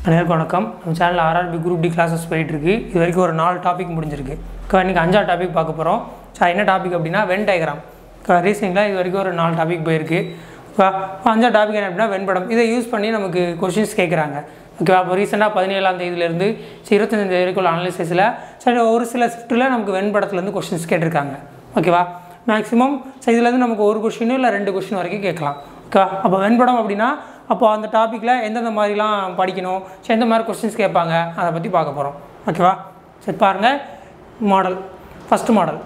அனைவருக்கும் வணக்கம் நம்ம சேனலில் ஆர்ஆர்பி குரூப் டி கிளாஸஸ் போயிட்டுருக்கு இது வரைக்கும் ஒரு நாலு டாபிக் முடிஞ்சிருக்கு இப்போ இன்றைக்கி அஞ்சாவது டாபிக் பார்க்க போகிறோம் ஸோ என்ன டாபிக் அப்படின்னா வென் டயக்ராம் ரீசனிங்காக இது வரைக்கும் ஒரு நாலு டாபிக் போயிருக்கு இப்போ அஞ்சாவது டாபிக் என்ன அப்படின்னா வெண்படம் இதை யூஸ் பண்ணி நமக்கு கொஷின்ஸ் கேட்குறாங்க ஓகேவா இப்போ ரீசெண்டாக பதினேழாம் தேதியிலேருந்து இருபத்தஞ்சாம் தேதி வரைக்கும் உள்ள அனாலிசிஸில் சரி ஒரு சில ஷிஃப்ட்டில் நமக்கு வெண்படத்துலேருந்து கொஷின்ஸ் கேட்டிருக்காங்க ஓகேவா மேக்ஸிமம் ஸோ இதுலேருந்து நமக்கு ஒரு கொஷினோ இல்லை ரெண்டு கொஷின் வரைக்கும் கேட்கலாம் ஓகேவா அப்போ வெண்படம் அப்படின்னா அப்போ அந்த டாப்பிக்கில் எந்தெந்த மாதிரிலாம் படிக்கணும் சரி எந்த மாதிரி கொஸ்டின்ஸ் கேட்பாங்க அதை பற்றி பார்க்க போகிறோம் ஓகேவா சரி பாருங்கள் மாடல் ஃபஸ்ட்டு மாடல்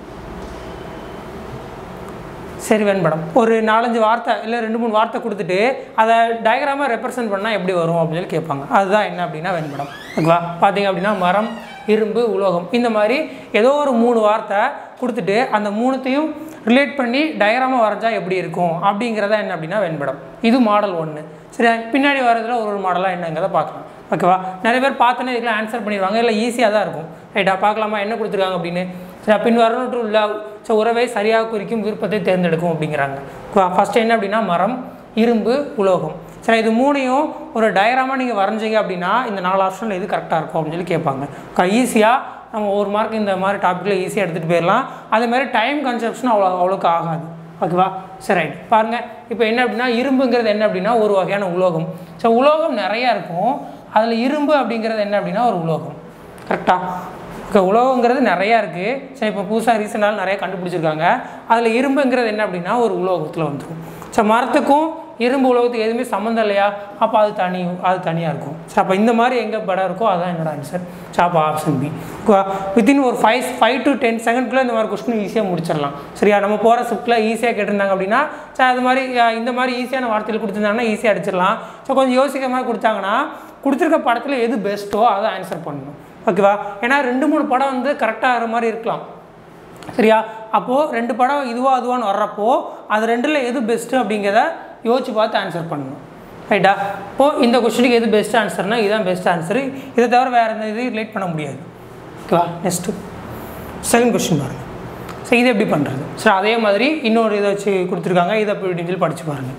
சரி வெண்படம் ஒரு நாலஞ்சு வார்த்தை இல்லை ரெண்டு மூணு வார்த்தை கொடுத்துட்டு அதை டயக்ராமாக ரெப்ரசன்ட் பண்ணால் எப்படி வரும் அப்படின்னு சொல்லி கேட்பாங்க அதுதான் என்ன அப்படின்னா வெண்படம் ஓகேவா பார்த்தீங்க அப்படின்னா மரம் இரும்பு உலோகம் இந்த மாதிரி ஏதோ ஒரு மூணு வார்த்தை கொடுத்துட்டு அந்த மூணுத்தையும் ரிலேட் பண்ணி டயக்ராமாக வரைஞ்சா எப்படி இருக்கும் அப்படிங்கிறதா என்ன அப்படின்னா வெண்படம் இது மாடல் ஒன்று சரி பின்னாடி வரதுல ஒரு ஒரு மாடலாக என்னங்கிறத பார்க்கலாம் ஓகேவா நிறைய பேர் பார்த்தோன்னே இதுக்கெல்லாம் ஆன்சர் பண்ணிடுவாங்க இல்லை ஈஸியாக தான் இருக்கும் ரைட்டா பார்க்கலாமா என்ன கொடுத்துருக்காங்க அப்படின்னு சரி பின் வரணும் உள்ள ஸோ உறவை சரியாக குறிக்கும் விருப்பத்தை தேர்ந்தெடுக்கும் அப்படிங்கிறாங்க ஃபஸ்ட்டு என்ன அப்படின்னா மரம் இரும்பு உலோகம் சரி இது மூணையும் ஒரு டயராமாக நீங்கள் வரைஞ்சிங்க அப்படின்னா இந்த நாலு ஆப்ஷனில் எது கரெக்டாக இருக்கும் அப்படின்னு சொல்லி கேட்பாங்க ஈஸியாக நம்ம ஒரு மார்க் இந்த மாதிரி டாப்பிக்கில் ஈஸியாக எடுத்துகிட்டு போயிடலாம் அதே மாதிரி டைம் கன்சப்ஷன் அவ்வளோ அவ்வளோக்கு ஆகாது ஓகேவா சரி ரைட் பாருங்கள் இப்போ என்ன அப்படின்னா இரும்புங்கிறது என்ன அப்படின்னா ஒரு வகையான உலோகம் ஸோ உலோகம் நிறையா இருக்கும் அதில் இரும்பு அப்படிங்கிறது என்ன அப்படின்னா ஒரு உலோகம் கரெக்டாக ஓகே உலோகங்கிறது நிறையா இருக்குது சரி இப்போ புதுசாக ரீசெண்டாக நிறைய கண்டுபிடிச்சிருக்காங்க அதில் இரும்புங்கிறது என்ன அப்படின்னா ஒரு உலோகத்தில் வந்துடும் ஸோ மரத்துக்கும் இரும்பு உலோகத்துக்கு எதுவுமே சம்மந்தம் இல்லையா அப்போ அது தனி அது தனியாக இருக்கும் ஸோ அப்போ இந்த மாதிரி எங்கே படம் இருக்கோ அதுதான் என்னோட ஆன்சர் ஸோ அப்போ ஆப்ஷன் பி வித்தின் ஒரு ஃபைவ் ஃபைவ் டு டென் செகண்ட்குள்ளே இந்த மாதிரி கொஸ்டின் ஈஸியாக முடிச்சிடலாம் சரியா நம்ம போகிற ஷிஃப்ட்டில் ஈஸியாக கேட்டிருந்தாங்க அப்படின்னா ஸோ அது மாதிரி அஹ், இந்த மாதிரி ஈஸியான வார்த்தைகள் கொடுத்துருந்தாங்கன்னா ஈஸியாக அடிச்சிடலாம் ஸோ கொஞ்சம் யோசிக்கிற மாதிரி கொடுத்தாங்கன்னா கொடுத்துருக்க படத்தில் எது பெஸ்ட்டோ அதை ஆன்சர் பண்ணணும் ஓகேவா ஏன்னா ரெண்டு மூணு படம் வந்து கரெக்டாக ஆகிற மாதிரி இருக்கலாம் சரியா அப்போது ரெண்டு படம் இதுவா அதுவான்னு வர்றப்போ அது ரெண்டில் எது பெஸ்ட்டு அப்படிங்கிறத யோசிச்சு பார்த்து ஆன்சர் பண்ணணும் ரைட்டா இப்போது இந்த கொஸ்டினுக்கு எது பெஸ்ட் ஆன்சர்னா இதுதான் பெஸ்ட் ஆன்சர் இதை தவிர வேறு எந்த இது ரிலேட் பண்ண முடியாது ஓகேவா நெக்ஸ்ட்டு செகண்ட் கொஸ்டின் பாருங்கள் ஸோ இது எப்படி பண்ணுறது ஸோ அதே மாதிரி இன்னொரு இதை வச்சு கொடுத்துருக்காங்க இதை எப்படி சொல்லி படித்து பாருங்கள்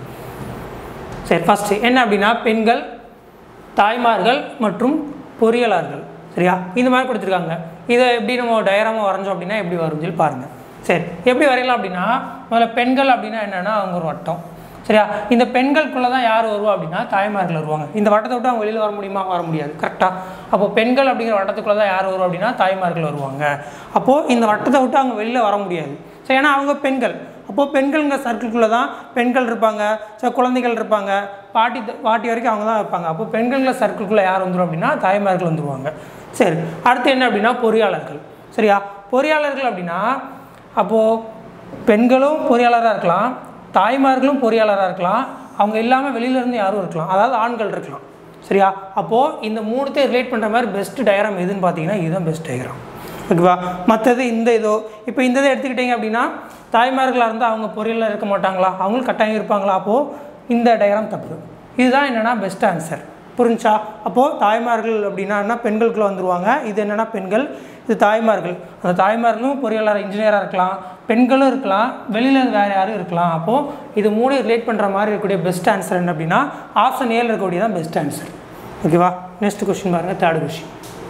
சரி ஃபஸ்ட்டு என்ன அப்படின்னா பெண்கள் தாய்மார்கள் மற்றும் பொறியியலாளர்கள் சரியா இந்த மாதிரி கொடுத்துருக்காங்க இதை எப்படி நம்ம டயராமாக வரைஞ்சோம் அப்படின்னா எப்படி வரும்னு சொல்லி பாருங்கள் சரி எப்படி வரையலாம் அப்படின்னா முதல்ல பெண்கள் அப்படின்னா என்னென்னா அவங்க ஒரு வட்டம் சரியா இந்த பெண்களுக்குள்ளே தான் யார் வருவா அப்படின்னா தாய்மார்கள் வருவாங்க இந்த வட்டத்தை விட்டு அவங்க வெளியில் வர முடியுமா வர முடியாது கரெக்டாக அப்போ பெண்கள் அப்படிங்கிற வட்டத்துக்குள்ளே தான் யார் வருவா அப்படின்னா தாய்மார்கள் வருவாங்க அப்போது இந்த வட்டத்தை விட்டு அவங்க வெளியில் வர முடியாது ஸோ ஏன்னா அவங்க பெண்கள் அப்போது பெண்கள்ங்கிற சர்க்கிள்குள்ளே தான் பெண்கள் இருப்பாங்க ஸோ குழந்தைகள் இருப்பாங்க பாட்டி பாட்டி வரைக்கும் அவங்க தான் இருப்பாங்க அப்போ பெண்கள்ங்கிற சர்க்கிள்குள்ளே யார் வந்துடும் அப்படின்னா தாய்மார்கள் வந்துடுவாங்க சரி அடுத்து என்ன அப்படின்னா பொறியாளர்கள் சரியா பொறியாளர்கள் அப்படின்னா அப்போது பெண்களும் பொறியாளராக இருக்கலாம் தாய்மார்களும் பொறியாளராக இருக்கலாம் அவங்க இல்லாமல் வெளியிலேருந்து யாரும் இருக்கலாம் அதாவது ஆண்கள் இருக்கலாம் சரியா அப்போது இந்த மூணுத்தையும் ரிலேட் பண்ணுற மாதிரி பெஸ்ட் டயக்ராம் எதுன்னு பார்த்தீங்கன்னா இதுதான் பெஸ்ட் டயக்ராம் ஓகேவா மற்றது இந்த இதோ இப்போ இந்த இதை எடுத்துக்கிட்டிங்க அப்படின்னா தாய்மார்களாக இருந்தால் அவங்க பொறியியலில் இருக்க மாட்டாங்களா அவங்களும் கட்டாயம் இருப்பாங்களா அப்போது இந்த டயக்ராம் தப்பு இதுதான் என்னென்னா பெஸ்ட் ஆன்சர் புரிஞ்சா அப்போது தாய்மார்கள் அப்படின்னா என்ன பெண்களுக்குள்ளே வந்துருவாங்க இது என்னென்னா பெண்கள் இது தாய்மார்கள் அந்த தாய்மார்களும் பொறியாளர் இன்ஜினியராக இருக்கலாம் பெண்களும் இருக்கலாம் வெளியில் வேறு யாரும் இருக்கலாம் அப்போது இது மூணு ரிலேட் பண்ணுற மாதிரி இருக்கக்கூடிய பெஸ்ட் ஆன்சர் என்ன அப்படின்னா ஆப்ஷன் ஏழு இருக்கக்கூடிய தான் பெஸ்ட் ஆன்சர் ஓகேவா நெக்ஸ்ட் கொஸ்டின் பாருங்கள் தேர்ட் கொஸ்டின்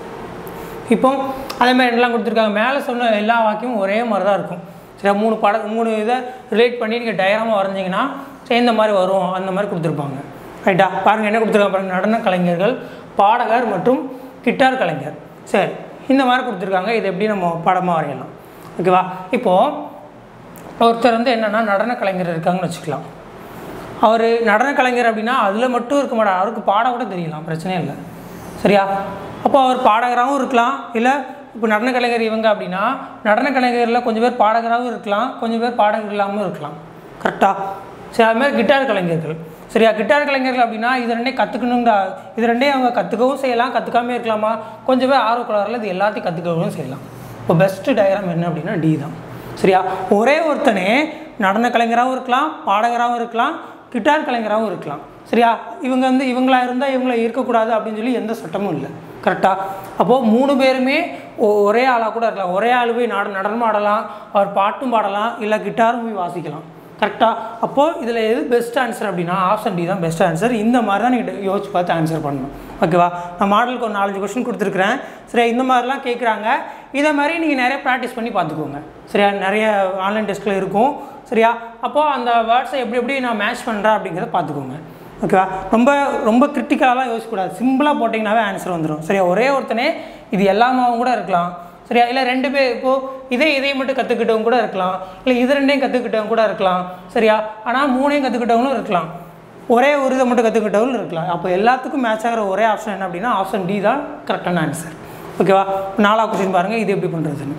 இப்போ அதே மாதிரி என்னெல்லாம் கொடுத்துருக்காங்க மேலே சொன்ன எல்லா வாக்கியமும் ஒரே மாதிரி தான் இருக்கும் சரி மூணு படம் மூணு இதை ரிலேட் பண்ணி நீங்கள் டயராமாக வரைஞ்சிங்கன்னா சரி இந்த மாதிரி வரும் அந்த மாதிரி கொடுத்துருப்பாங்க ரைட்டா பாருங்கள் என்ன கொடுத்துருக்காங்க பாருங்கள் நடன கலைஞர்கள் பாடகர் மற்றும் கிட்டார் கலைஞர் சரி இந்த மாதிரி கொடுத்துருக்காங்க இதை எப்படி நம்ம படமாக வரையலாம் ஓகேவா இப்போது ஒருத்தர் வந்து என்னென்னா நடன கலைஞர் இருக்காங்கன்னு வச்சுக்கலாம் அவர் நடன கலைஞர் அப்படின்னா அதில் மட்டும் இருக்க மாட்டார் அவருக்கு பாட கூட தெரியலாம் பிரச்சனையே இல்லை சரியா அப்போ அவர் பாடகராகவும் இருக்கலாம் இல்லை இப்போ நடன கலைஞர் இவங்க அப்படின்னா நடன கலைஞரில் கொஞ்சம் பேர் பாடகராகவும் இருக்கலாம் கொஞ்சம் பேர் பாடகர் இல்லாமல் இருக்கலாம் கரெக்டாக சரி அது மாதிரி கிட்டார் கலைஞர்கள் சரியா கிட்டார் கலைஞர்கள் அப்படின்னா இது ரெண்டே கற்றுக்கணுங்கிற இது ரெண்டே அவங்க கற்றுக்கவும் செய்யலாம் கற்றுக்காமே இருக்கலாமா கொஞ்சம் பேர் ஆர்வக்குள்ளாரில் இது எல்லாத்தையும் கற்றுக்கவும் செய்யலாம் இப்போ பெஸ்ட்டு டயக்ராம் என்ன அப்படின்னா டி தான் சரியா ஒரே ஒருத்தனே நடன கலைஞராகவும் இருக்கலாம் பாடகராகவும் இருக்கலாம் கிட்டார் கலைஞராகவும் இருக்கலாம் சரியா இவங்க வந்து இவங்களா இருந்தால் இவங்கள இருக்கக்கூடாது அப்படின்னு சொல்லி எந்த சட்டமும் இல்லை கரெக்டாக அப்போது மூணு பேருமே ஒ- ஒரே ஆளாக கூட இருக்கலாம் ஒரே ஆள் போய் நட நடனம் ஆடலாம் அவர் பாட்டும் பாடலாம் இல்லை கிட்டாரும் போய் வாசிக்கலாம் கரெக்டாக அப்போது இதில் எது பெஸ்ட் ஆன்சர் அப்படின்னா ஆப்ஷன் டி தான் பெஸ்ட் ஆன்சர் இந்த மாதிரி தான் நீங்கள் யோசிச்சு பார்த்து ஆன்சர் பண்ணணும் ஓகேவா நான் மாடலுக்கு ஒரு நாலஞ்சு கொஸ்டின் கொடுத்துருக்குறேன் சரியா இந்த மாதிரிலாம் கேட்குறாங்க இதை மாதிரி நீங்கள் நிறைய ப்ராக்டிஸ் பண்ணி பார்த்துக்கோங்க சரியா நிறைய ஆன்லைன் டெஸ்ட்டில் இருக்கும் சரியா அப்போது அந்த வேர்ட்ஸை எப்படி எப்படி நான் மேட்ச் பண்ணுறேன் அப்படிங்கிறத பார்த்துக்கோங்க ஓகேவா ரொம்ப ரொம்ப கிரிட்டிக்கலாலாம் யோசிக்கக்கூடாது சிம்பிளாக போட்டிங்கனாவே ஆன்சர் வந்துடும் சரியா ஒரே ஒருத்தனே இது எல்லாமாவும் கூட இருக்கலாம் சரியா இல்லை ரெண்டு பேர் இப்போது இதே இதை மட்டும் கற்றுக்கிட்டவங்க கூட இருக்கலாம் இல்லை இது ரெண்டையும் கற்றுக்கிட்டவங்க கூட இருக்கலாம் சரியா ஆனால் மூணையும் கற்றுக்கிட்டவங்களும் இருக்கலாம் ஒரே ஒரு இதை மட்டும் கற்றுக்கிட்டவங்களும் இருக்கலாம் அப்போ எல்லாத்துக்கும் மேட்ச் ஆகிற ஒரே ஆப்ஷன் என்ன அப்படின்னா ஆப்ஷன் டி தான் கரெக்டான ஆன்சர் ஓகேவா நாலாவது கொஸ்டின் பாருங்கள் இது எப்படி பண்ணுறதுன்னு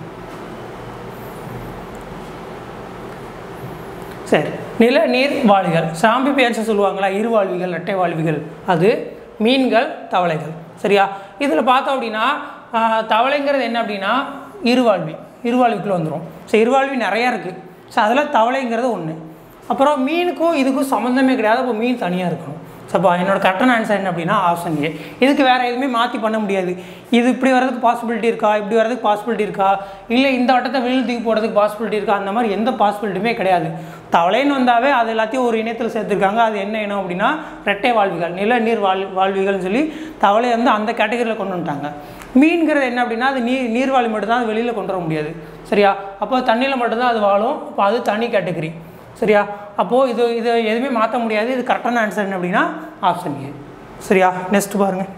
சரி நில நீர் வாழ்விகள் சாம்பி பேர்ஸ் சொல்லுவாங்களா இருவாழ்விகள் இரட்டை வாழ்விகள் அது மீன்கள் தவளைகள் சரியா இதில் பார்த்தோம் அப்படின்னா ஆஹ், தவளைங்கிறது என்ன அப்படின்னா இருவாழ்வி இருவாழ்விக்குள்ளே வந்துடும் ஸோ இருவாழ்வி நிறையா இருக்குது ஸோ அதில் தவளைங்கிறது ஒன்று அப்புறம் மீனுக்கும் இதுக்கும் சம்மந்தமே கிடையாது அப்போ மீன் தனியாக இருக்கணும் ஸோ அப்போ என்னோட கரெக்டான ஆன்சர் என்ன அப்படின்னா ஆப்ஷன் ஏ இதுக்கு வேறு எதுவுமே மாற்றி பண்ண முடியாது இது இப்படி வரதுக்கு பாசிபிலிட்டி இருக்கா இப்படி வரதுக்கு பாசிபிலிட்டி இருக்கா இல்லை இந்த வட்டத்தை வெளியில் தூக்கி போடுறதுக்கு பாசிபிலிட்டி இருக்கா அந்த மாதிரி எந்த பாசிபிலிட்டியுமே கிடையாது தவளைன்னு வந்தாவே அது எல்லாத்தையும் ஒரு இனத்தில் சேர்த்துருக்காங்க அது என்ன இனம் அப்படின்னா ரெட்டை வாழ்விகள் நில நீர் வாழ் வாழ்விகள்னு சொல்லி தவளை வந்து அந்த கேட்டகரியில் கொண்டு வந்துட்டாங்க மீன்கிறது என்ன அப்படின்னா அது நீர் நீர்வாழி மட்டும்தான் அது வெளியில் கொண்டு வர முடியாது சரியா அப்போ தண்ணியில் மட்டும்தான் அது வாழும் அப்போ அது தனி கேட்டகரி சரியா அப்போது இது இது எதுவுமே மாற்ற முடியாது இது கரெக்டான ஆன்சர் என்ன அப்படின்னா ஆப்ஷன் ஏ சரியா நெக்ஸ்ட் பாருங்கள்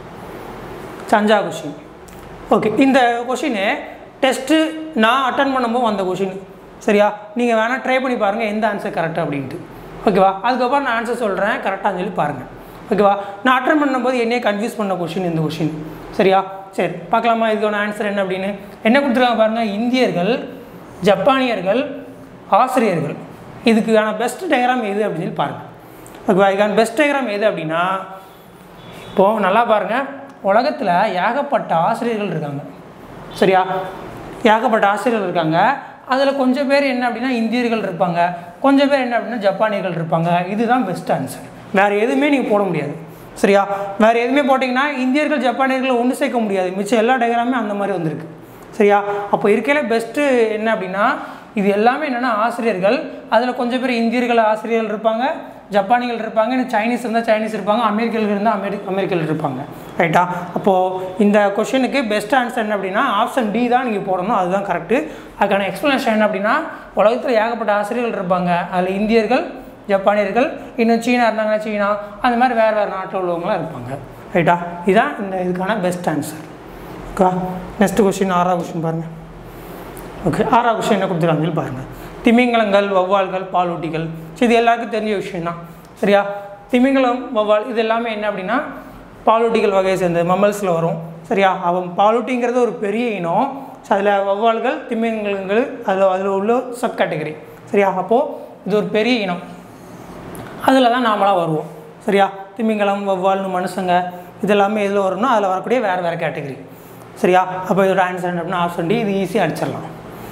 சஞ்சா கொஷின் ஓகே இந்த கொஷினு டெஸ்ட்டு நான் அட்டன் பண்ணும்போது வந்த கொஷின் சரியா நீங்கள் வேணால் ட்ரை பண்ணி பாருங்கள் எந்த ஆன்சர் கரெக்டாக அப்படின்ட்டு ஓகேவா அதுக்கப்புறம் நான் ஆன்சர் சொல்கிறேன் கரெக்டாக சொல்லி பாருங்கள் ஓகேவா நான் அட்டன் பண்ணும்போது என்னையே கன்ஃபியூஸ் பண்ண கொஷின் இந்த கொஷின் சரியா சரி பார்க்கலாமா இதுக்கான ஆன்சர் என்ன அப்படின்னு என்ன கொடுத்துருக்காங்க பாருங்கள் இந்தியர்கள் ஜப்பானியர்கள் ஆசிரியர்கள் இதுக்கான பெஸ்ட் டயக்ராம் எது அப்படின்னு சொல்லி பாருங்கள் ஓகேவா இதுக்கான பெஸ்ட் டயக்ராம் எது அப்படின்னா இப்போது நல்லா பாருங்கள் உலகத்தில் ஏகப்பட்ட ஆசிரியர்கள் இருக்காங்க சரியா ஏகப்பட்ட ஆசிரியர்கள் இருக்காங்க அதில் கொஞ்சம் பேர் என்ன அப்படின்னா இந்தியர்கள் இருப்பாங்க கொஞ்சம் பேர் என்ன அப்படின்னா ஜப்பானியர்கள் இருப்பாங்க இதுதான் பெஸ்ட் ஆன்சர் வேறு எதுவுமே நீங்கள் போட முடியாது சரியா வேறு எதுவுமே போட்டிங்கன்னா இந்தியர்கள் ஜப்பானியர்களை ஒன்று சேர்க்க முடியாது மிச்சம் எல்லா டயக்ராமே அந்த மாதிரி வந்திருக்கு சரியா அப்போ இருக்கையில் பெஸ்ட்டு என்ன அப்படின்னா இது எல்லாமே என்னென்னா ஆசிரியர்கள் அதில் கொஞ்சம் பேர் இந்தியர்கள் ஆசிரியர்கள் இருப்பாங்க ஜப்பானிகள் இருப்பாங்க இன்னும் சைனீஸ் இருந்தால் சைனீஸ் இருப்பாங்க அமெரிக்கர்கள் இருந்தால் அமெரி அமெரிக்கர்கள் இருப்பாங்க ரைட்டா அப்போது இந்த கொஷனுக்கு பெஸ்ட் ஆன்சர் என்ன அப்படின்னா ஆப்ஷன் டி தான் நீங்கள் போடணும் அதுதான் கரெக்டு அதுக்கான எக்ஸ்ப்ளனேஷன் என்ன அப்படின்னா உலகத்தில் ஏகப்பட்ட ஆசிரியர்கள் இருப்பாங்க அதில் இந்தியர்கள் ஜப்பானியர்கள் இன்னும் சீனா இருந்தாங்கன்னா சீனா அந்த மாதிரி வேறு வேறு நாட்டில் உள்ளவங்களாம் இருப்பாங்க ரைட்டா இதுதான் இந்த இதுக்கான best answer okay next question ஆறாவது கொஸ்டின் பாருங்கள் ஓகே ஆறாவது கொஸ்டின் என்ன கொடுத்துருக்காங்க பாருங்கள் திமிங்கலங்கள் வௌவால்கள் பாலூட்டிகள் ஸோ இது எல்லாருக்கும் தெரிஞ்ச விஷயம் தான் சரியா திமிங்கலம் வௌவால் இது எல்லாமே என்ன அப்படின்னா பாலூட்டிகள் வகையை சேர்ந்தது மம்மல்ஸில் வரும் சரியா அவன் பாலூட்டிங்கிறது ஒரு பெரிய இனம் ஸோ அதில் வௌவால்கள் திமிங்கலங்கள் அதில் அதில் உள்ள சப் கேட்டகரி சரியா அப்போது இது ஒரு பெரிய இனம் அதில் தான் நாமளாக வருவோம் சரியா திமிங்கலம் வௌவால்னு மனுஷங்க இதெல்லாமே எதில் வரும்னா அதில் வரக்கூடிய வேறு வேறு கேட்டகரி சரியா அப்போ இதோட ஆன்சர் என்ன அப்படின்னா ஆப்ஷன் டி இது ஈஸியாக அடிச்சிடலாம்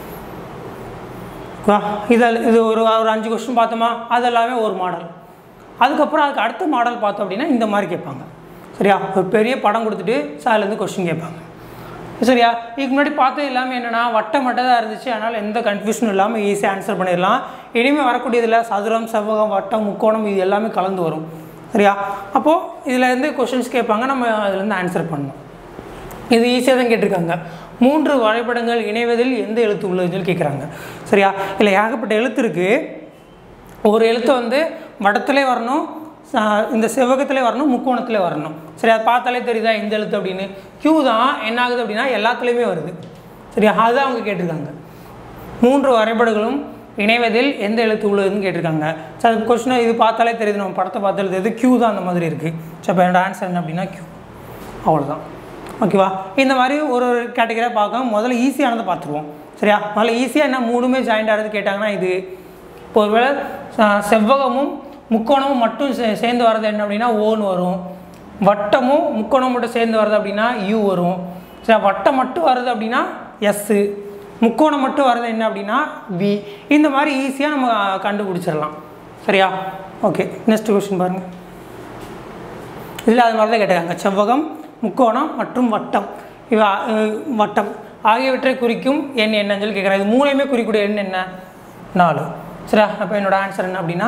வா இதில் இது ஒரு ஒரு அஞ்சு கொஸ்டின் பார்த்தோமா அது எல்லாமே ஒரு மாடல் அதுக்கப்புறம் அதுக்கு அடுத்த மாடல் பார்த்தோம் அப்படின்னா இந்த மாதிரி கேட்பாங்க சரியா ஒரு பெரிய படம் கொடுத்துட்டு ஸோ அதுலேருந்து கொஸ்டின் கேட்பாங்க சரியா இதுக்கு முன்னாடி பார்த்தது எல்லாமே என்னென்னா வட்டம் மட்டும் தான் இருந்துச்சு அதனால் எந்த கன்ஃபியூஷனும் இல்லாமல் ஈஸியாக ஆன்சர் பண்ணிடலாம் இனிமேல் வரக்கூடியதில் சதுரம் செவ்வகம் வட்டம் முக்கோணம் இது எல்லாமே கலந்து வரும் சரியா அப்போது இதில் இருந்து கொஷின்ஸ் கேட்பாங்க நம்ம அதுலேருந்து ஆன்சர் பண்ணணும் இது ஈஸியாக தான் கேட்டிருக்காங்க மூன்று வரைபடங்கள் இணைவதில் எந்த எழுத்து உள்ளதுன்னு சொல்லி கேட்குறாங்க சரியா இல்லை ஏகப்பட்ட எழுத்து இருக்குது ஒரு எழுத்து வந்து வடத்திலே வரணும் ச- இந்த செவ்வகத்திலே வரணும் முக்கோணத்திலே வரணும் சரி அதை பார்த்தாலே தெரியுதா இந்த எழுத்து அப்படின்னு Q தான் என்ன ஆகுது அப்படின்னா எல்லாத்துலேயுமே வருது சரியா அதுதான் அவங்க கேட்டிருக்காங்க மூன்று வரைபடங்களும் இணைவதில் எந்த எழுத்து உள்ளதுன்னு கேட்டிருக்காங்க ஸோ அது கொஸ்டின் இது பார்த்தாலே தெரியுது நம்ம படத்தை பார்த்தாலே தெரியுது Q தான் அந்த மாதிரி இருக்குது ஸோ இப்போ என்னோட ஆன்சர் என்ன அப்படின்னா Q அவ்வளோதான் ஓகேவா இந்த மாதிரி ஒரு ஒரு கேட்டகரியாக பார்க்க முதல்ல ஈஸியானதை பார்த்துருவோம் சரியா முதல்ல ஈஸியாக என்ன மூணுமே ஜாயிண்ட் ஆகிறது கேட்டாங்கன்னா இது இப்போ ஒருவேளை ச- செவ்வகமும் முக்கோணமும் மட்டும் சே சேர்ந்து வர்றது என்ன அப்படின்னா ஓன்னு வரும் வட்டமும் முக்கோணம் மட்டும் சேர்ந்து வர்றது அப்படின்னா யூ வரும் சரி வட்டம் மட்டும் வருது அப்படின்னா எஸ்ஸு முக்கோணம் மட்டும் வர்றது என்ன அப்படின்னா வி இந்த மாதிரி ஈஸியாக நம்ம கண்டுபிடிச்சிடலாம் சரியா ஓகே நெக்ஸ்ட் கொஸ்டின் பாருங்கள் இதில் அது மாதிரி தான் கேட்டிருக்காங்க செவ்வகம் முக்கோணம் மற்றும் வட்டம் இவ அஹ், வட்டம் ஆகியவற்றை குறிக்கும் எண் என்னன்னு சொல்லி கேட்குறாங்க இது மூணையுமே குறிக்கூடிய எண் என்ன நாலு சரியா அப்போ என்னோட ஆன்சர் என்ன அப்படின்னா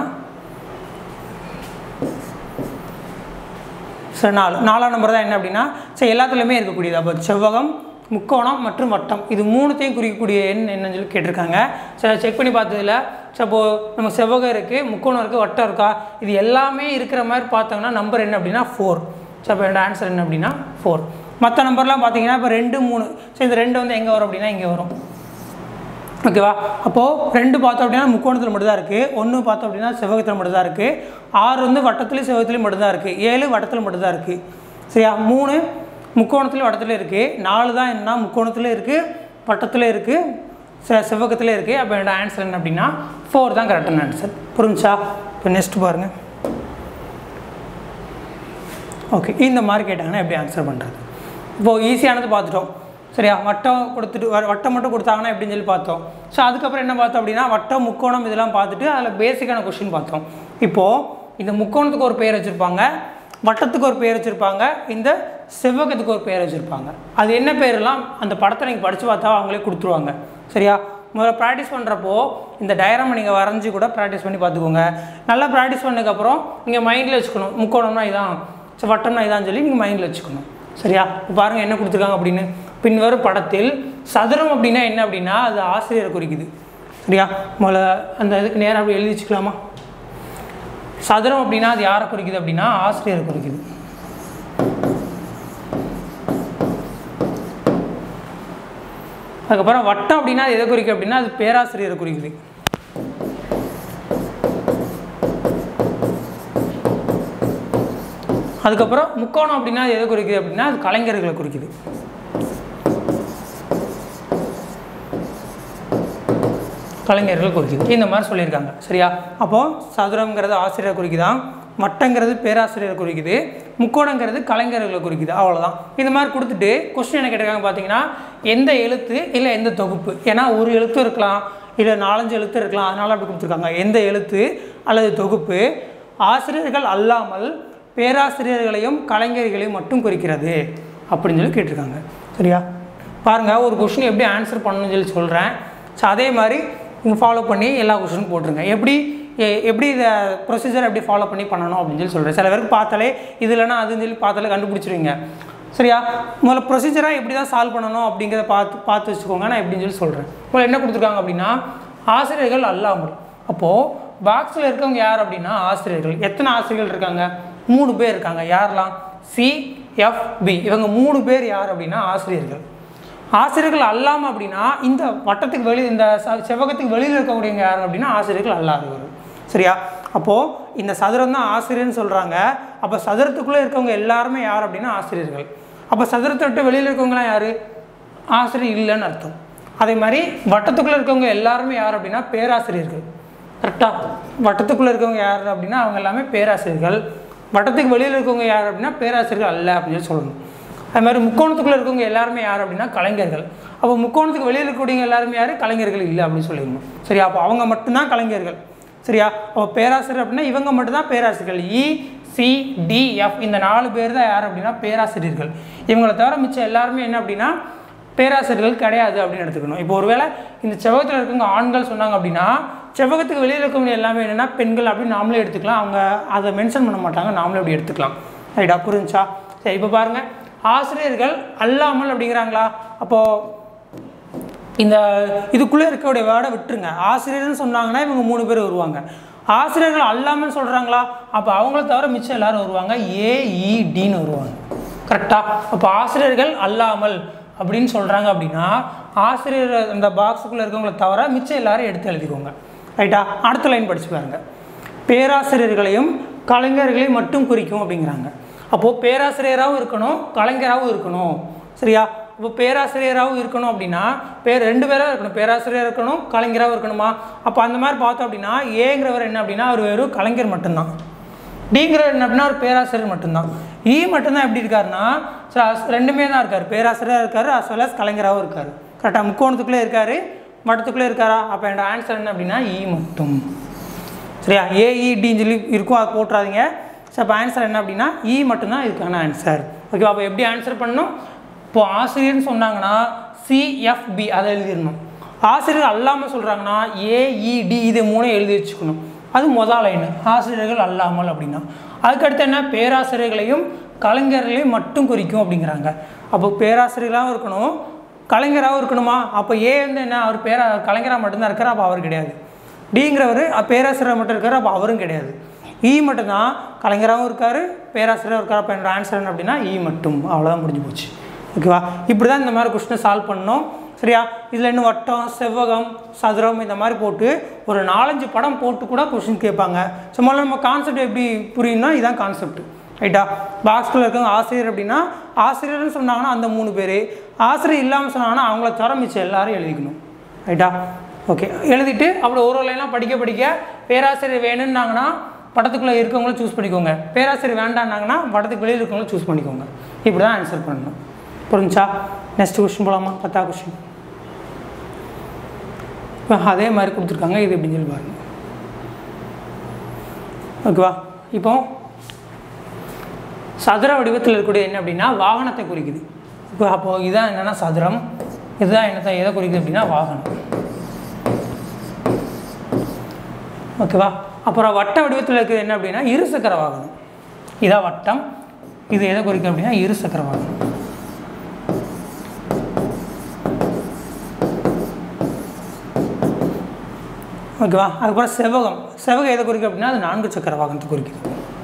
சரி நாலு நாலாம் நம்பர் தான் என்ன அப்படின்னா சரி எல்லாத்துலேயுமே இருக்கக்கூடியது அப்போ செவ்வகம் முக்கோணம் மற்றும் வட்டம் இது மூணுத்தையும் குறிக்கக்கூடிய எண் என்னன்னு சொல்லி கேட்டிருக்காங்க சரி செக் பண்ணி பார்த்ததுல சரி அப்போது நம்ம செவ்வகம் இருக்குது முக்கோணம் இருக்குது வட்டம் இருக்கா இது எல்லாமே இருக்கிற மாதிரி பார்த்தோம்னா நம்பர் என்ன அப்படின்னா ஃபோர் சரி அப்போ என்னோட ஆன்சர் என்ன அப்படின்னா ஃபோர் மற்ற நம்பர்லாம் பார்த்தீங்கன்னா இப்போ ரெண்டு மூணு சரி இந்த ரெண்டு வந்து எங்கே வரும் அப்படின்னா இங்கே வரும் ஓகேவா அப்போது ரெண்டு பார்த்தோம் அப்படின்னா முக்கோணத்தில் மட்டும் தான் இருக்குது ஒன்று பார்த்தோம் அப்படின்னா செவ்வகத்தில் மட்டும் தான் இருக்குது ஆறு வந்து வட்டத்துலேயும் செவ்வகத்துலேயும் மட்டும் தான் இருக்குது ஏழு வட்டத்தில் மட்டும் தான் இருக்குது சரியா மூணு முக்கோணத்துலேயும் வட்டத்தில் இருக்குது நாலு தான் என்ன முக்கோணத்தில் இருக்குது வட்டத்தில் இருக்குது செ செவ்வகத்தில் இருக்குது அப்போ என்னோட ஆன்சர் என்ன அப்படின்னா ஃபோர் தான் கரெக்டான ஆன்சர் புரிஞ்சா இப்போ நெக்ஸ்ட் பாருங்கள் ஓகே இந்த மாதிரி கேட்டாங்கன்னா எப்படி ஆன்சர் பண்ணுறது இப்போது ஈஸியானது பார்த்துட்டோம் சரியா வட்டம் கொடுத்துட்டு வ- வட்டம் மட்டும் கொடுத்தாங்கன்னா எப்படின்னு சொல்லி பார்த்தோம் ஸோ அதுக்கப்புறம் என்ன பார்த்தோம் அப்படின்னா வட்டம் முக்கோணம் இதெல்லாம் பார்த்துட்டு அதில் பேசிக்கான கொஷின் பார்த்தோம் இப்போது இந்த முக்கோணத்துக்கு ஒரு பேர் வச்சுருப்பாங்க வட்டத்துக்கு ஒரு பேர் வச்சுருப்பாங்க இந்த செவ்வகத்துக்கு ஒரு பேர் வச்சுருப்பாங்க அது என்ன பேரெல்லாம் அந்த படத்தை நீங்கள் படித்து பார்த்தா அவங்களே கொடுத்துருவாங்க சரியா முதல்ல ப்ராக்டிஸ் பண்ணுறப்போ இந்த டயராமை நீங்கள் வரைஞ்சி கூட ப்ராக்டிஸ் பண்ணி பார்த்துக்கோங்க நல்லா ப்ராக்டிஸ் பண்ணதுக்கப்புறம் நீங்கள் மைண்டில் வச்சுக்கணும் முக்கோணம்னா இதான் ஸோ வட்டம்னா இதான்னு சொல்லி நீங்கள் மைண்டில் வச்சுக்கணும் சரியா இப்போ பாருங்கள் என்ன கொடுத்துருக்காங்க அப்படின்னு பின்வரும் படத்தில் சதுரம் அப்படின்னா என்ன அப்படின்னா அது ஆசிரியரை குறிக்குது சரியா முதல்ல அந்த இதுக்கு நேரம் அப்படி எழுதி வச்சுக்கலாமா சதுரம் அப்படின்னா அது யாரை குறிக்குது அப்படின்னா ஆசிரியரை குறிக்குது அதுக்கப்புறம் வட்டம் அப்படின்னா அது எதை குறிக்கும் அப்படின்னா அது பேராசிரியரை குறிக்குது அதுக்கப்புறம் முக்கோணம் அப்படின்னா அது எதை குறிக்குது அப்படின்னா அது கலைஞர்களை குறிக்குது கலைஞர்கள் குறிக்குது இந்த மாதிரி சொல்லியிருக்காங்க சரியா அப்போது சதுரங்கிறது ஆசிரியர் குறிக்குதான் வட்டங்கிறது பேராசிரியர் குறிக்குது முக்கோணங்கிறது கலைஞர்களை குறிக்குது அவ்வளோதான் இந்த மாதிரி கொடுத்துட்டு கொஸ்டின் என்ன கேட்டிருக்காங்க பார்த்தீங்கன்னா எந்த எழுத்து இல்லை எந்த தொகுப்பு ஏன்னா ஒரு எழுத்து இருக்கலாம் இல்லை நாலஞ்சு எழுத்து இருக்கலாம் அதனால அப்படி கொடுத்துருக்காங்க எந்த எழுத்து அல்லது தொகுப்பு ஆசிரியர்கள் அல்லாமல் பேராசிரியர்களையும் கலைஞர்களையும் மட்டும் குறிக்கிறது அப்படின்னு சொல்லி கேட்டிருக்காங்க சரியா பாருங்கள் ஒரு கொஷின் எப்படி ஆன்சர் பண்ணணும்னு சொல்லி சொல்கிறேன் ஸோ அதே மாதிரி நீங்கள் ஃபாலோ பண்ணி எல்லா கொஷினும் போட்டுருங்க எப்படி எ- எப்படி இதை ப்ரொசீஜர் எப்படி ஃபாலோ பண்ணி பண்ணணும் அப்படின்னு சொல்லி சொல்கிறேன் சில பேருக்கு பார்த்தாலே இது இல்லைன்னா அதுன்னு சொல்லி பார்த்தாலே கண்டுபிடிச்சிருவீங்க சரியா முதல்ல ப்ரொசீஜராக எப்படி தான் சால்வ் பண்ணணும் அப்படிங்கிறத பார்த்து பார்த்து வச்சுக்கோங்க நான் எப்படின்னு சொல்லி சொல்கிறேன் முதல்ல என்ன கொடுத்துருக்காங்க அப்படின்னா ஆசிரியர்கள் அல்லாமல் அப்போது பாக்ஸில் இருக்கவங்க யார் அப்படின்னா ஆசிரியர்கள் எத்தனை ஆசிரியர்கள் இருக்காங்க மூணு பேர் இருக்காங்க யாரெல்லாம் சி எஃப் பி இவங்க மூணு பேர் யார் அப்படின்னா ஆசிரியர்கள் ஆசிரியர்கள் அல்லாமல் அப்படின்னா இந்த வட்டத்துக்கு வெளியே இந்த ச- செவ்வகத்துக்கு வெளியில் இருக்கக்கூடியவங்க யார் அப்படின்னா ஆசிரியர்கள் அல்லாதவர்கள் சரியா அப்போது இந்த சதுரம் தான் ஆசிரியர்னு சொல்கிறாங்க அப்போ சதுரத்துக்குள்ளே இருக்கவங்க எல்லாருமே யார் அப்படின்னா ஆசிரியர்கள் அப்போ சதுரத்தை விட்டு வெளியில் இருக்கவங்களாம் யார் ஆசிரியர் இல்லைன்னு அர்த்தம் அதே மாதிரி வட்டத்துக்குள்ளே இருக்கவங்க எல்லாருமே யார் அப்படின்னா பேராசிரியர்கள் கரெக்டாக வட்டத்துக்குள்ளே இருக்கவங்க யார் அப்படின்னா அவங்க எல்லாமே பேராசிரியர்கள் வட்டத்துக்கு வெளியில் இருக்கவங்க யார் அப்படின்னா பேராசிரியர்கள் அல்ல அப்படின்னு சொல்லி சொல்லணும் அது மாதிரி முக்கோணத்துக்குள்ளே இருக்கவங்க எல்லாருமே யார் அப்படின்னா கலைஞர்கள் அப்போ முக்கோணத்துக்கு வெளியில் இருக்கக்கூடியவங்க எல்லாருமே யார் கலைஞர்கள் இல்லை அப்படின்னு சொல்லிடணும் சரியா அப்போ அவங்க மட்டும்தான் கலைஞர்கள் சரியா அப்போ பேராசிரியர் அப்படின்னா இவங்க மட்டும்தான் பேராசிரியர்கள் இ சி டி எஃப் இந்த நாலு பேர் தான் யார் அப்படின்னா பேராசிரியர்கள் இவங்களை தவிர மிச்சம் எல்லாருமே என்ன அப்படின்னா பேராசிரியர்கள் கிடையாது அப்படின்னு எடுத்துக்கணும் இப்போ ஒருவேளை இந்த செவ்வகத்தில் இருக்கவங்க ஆண்கள் சொன்னாங்க அப்படின்னா செவ்வகத்துக்கு வெளியில் இருக்கவங்க எல்லாமே என்னென்னா பெண்கள் அப்படின்னு நாமளே எடுத்துக்கலாம் அவங்க அதை மென்ஷன் பண்ண மாட்டாங்க நாமளே அப்படி எடுத்துக்கலாம் ரைட்டா புரிஞ்சா சரி இப்போ பாருங்கள் ஆசிரியர்கள் அல்லாமல் அப்படிங்கிறாங்களா அப்போது இந்த இதுக்குள்ளே இருக்கக்கூடிய வேர்டை விட்டுருங்க ஆசிரியர்னு சொன்னாங்கன்னா இவங்க மூணு பேர் வருவாங்க ஆசிரியர்கள் அல்லாமல் சொல்கிறாங்களா அப்போ அவங்கள தவிர மிச்சம் எல்லாரும் வருவாங்க ஏஇடின்னு வருவாங்க கரெக்டாக அப்போ ஆசிரியர்கள் அல்லாமல் அப்படின்னு சொல்கிறாங்க அப்படின்னா ஆசிரியர் அந்த பாக்ஸுக்குள்ளே இருக்கவங்கள தவிர மிச்சம் எல்லாரும் எடுத்து எழுதிக்கோங்க ரைட்டா அடுத்த லைன் படிச்சு பாருங்க பேராசிரியர்களையும் கலைஞர்களையும் மட்டும் குறிக்கும் அப்படிங்கிறாங்க அப்போது பேராசிரியராகவும் இருக்கணும் கலைஞராகவும் இருக்கணும் சரியா இப்போ பேராசிரியராகவும் இருக்கணும் அப்படின்னா பேர் ரெண்டு பேராக இருக்கணும் பேராசிரியராக இருக்கணும் கலைஞராகவும் இருக்கணுமா அப்போ அந்த மாதிரி பார்த்தோம் அப்படின்னா ஏங்கிறவர் என்ன அப்படின்னா அவர் வெறும் கலைஞர் மட்டும்தான் டிங்கிறவர் என்ன அப்படின்னா ஒரு பேராசிரியர் மட்டும்தான் இ மட்டும்தான் எப்படி இருக்காருன்னா so, as- ரெண்டுமே தான் இருக்கார் பேராசிரியராக இருக்கார் as well as கலைஞராகவும் இருக்கார் கரெக்டாக முக்கோணத்துக்குள்ளே இருக்கார் மட்டத்துக்குள்ளே இருக்காரா அப்போ என்னோட ஆன்சர் என்ன அப்படின்னா இ மட்டும் சரியா ஏஇடின்னு சொல்லி இருக்கும் அதை போட்டுறாதீங்க ஸோ அப்போ ஆன்சர் என்ன அப்படின்னா இ மட்டும்தான் இதுக்கான ஆன்சர் ஓகேவா அப்போ எப்படி ஆன்சர் பண்ணணும் இப்போ ஆசிரியர்னு சொன்னாங்கன்னா சிஎஃப்பி அதை எழுதிடணும் ஆசிரியர்கள் அல்லாமல் சொல்கிறாங்கன்னா ஏஇடி இது மூணையும் எழுதி வச்சுக்கணும் அது முதல் லைனு ஆசிரியர்கள் அல்லாமல் அப்படின்னா அதுக்கடுத்து என்ன பேராசிரியர்களையும் கலைஞர்களையும் மட்டும் குறிக்கும் அப்படிங்கிறாங்க அப்போ பேராசிரியர்களாகவும் இருக்கணும் கலைஞராகவும் இருக்கணுமா அப்போ ஏ வந்து என்ன அவர் பேரா கலைஞராக மட்டும்தான் இருக்கார் அப்போ அவர் கிடையாது டிங்கிறவர் பேராசிரியர் மட்டும் இருக்கார் அப்போ அவரும் கிடையாது இ மட்டும்தான் கலைஞராகவும் இருக்கார் பேராசிரியராகவும் இருக்கார் அப்போ என்னோட ஆன்சர் என்ன அப்படின்னா இ மட்டும் அவ்வளோதான் முடிஞ்சு போச்சு ஓகேவா இப்படி தான் இந்த மாதிரி கொஸ்டினை சால்வ் பண்ணோம் சரியா இதில் இன்னும் வட்டம் செவ்வகம் சதுரம் இந்த மாதிரி போட்டு ஒரு நாலஞ்சு படம் போட்டு கூட கொஸ்டின் கேட்பாங்க சும்மா நம்ம கான்செப்ட் எப்படி புரியும்னா இதுதான் கான்செப்ட் ரைட்டா பாக்ஸ்குள்ளே இருக்கவங்க ஆசிரியர் அப்படின்னா ஆசிரியர்னு சொன்னாங்கன்னா அந்த மூணு பேர் ஆசிரியர் இல்லாமல் சொன்னாங்கன்னா அவங்கள தர மிச்சம் எல்லாரும் எழுதிக்கணும் ரைட்டா ஓகே எழுதிட்டு அப்புறம் ஒரு ஒரு லைனாக படிக்க படிக்க பேராசிரியர் வேணும்னாங்கன்னா படத்துக்குள்ளே இருக்கவங்கள சூஸ் பண்ணிக்கோங்க பேராசிரியர் வேண்டாம்னாங்கன்னா படத்துக்கு வெளியில் இருக்கவங்கள சூஸ் பண்ணிக்கோங்க இப்படி தான் ஆன்சர் பண்ணணும் புரிஞ்சா நெக்ஸ்ட் கொஸ்டின் போகலாமா பத்தா கொஸ்டின் இப்போ அதே மாதிரி கொடுத்துருக்காங்க இது எப்படின்னு சொல்லி பாருங்க ஓகேவா இப்போ சதுர வடிவத்தில் இருக்கக்கூடிய என்ன அப்படின்னா வாகனத்தை குறிக்குது இப்போ அப்போது இதான் என்னென்னா சதுரம் இதுதான் என்னத்தை எதை குறிக்குது அப்படின்னா வாகனம் ஓகேவா அப்புறம் வட்ட வடிவத்தில் இருக்குது என்ன அப்படின்னா இருசக்கர வாகனம் இதான் வட்டம் இது எதை குறிக்கும் அப்படின்னா இருசக்கர வாகனம் ஓகேவா அதுக்கப்புறம் செவகம் செவகம் எதை குறிக்கும் அப்படின்னா அது நான்கு சக்கர வாகனத்தை குறிக்குது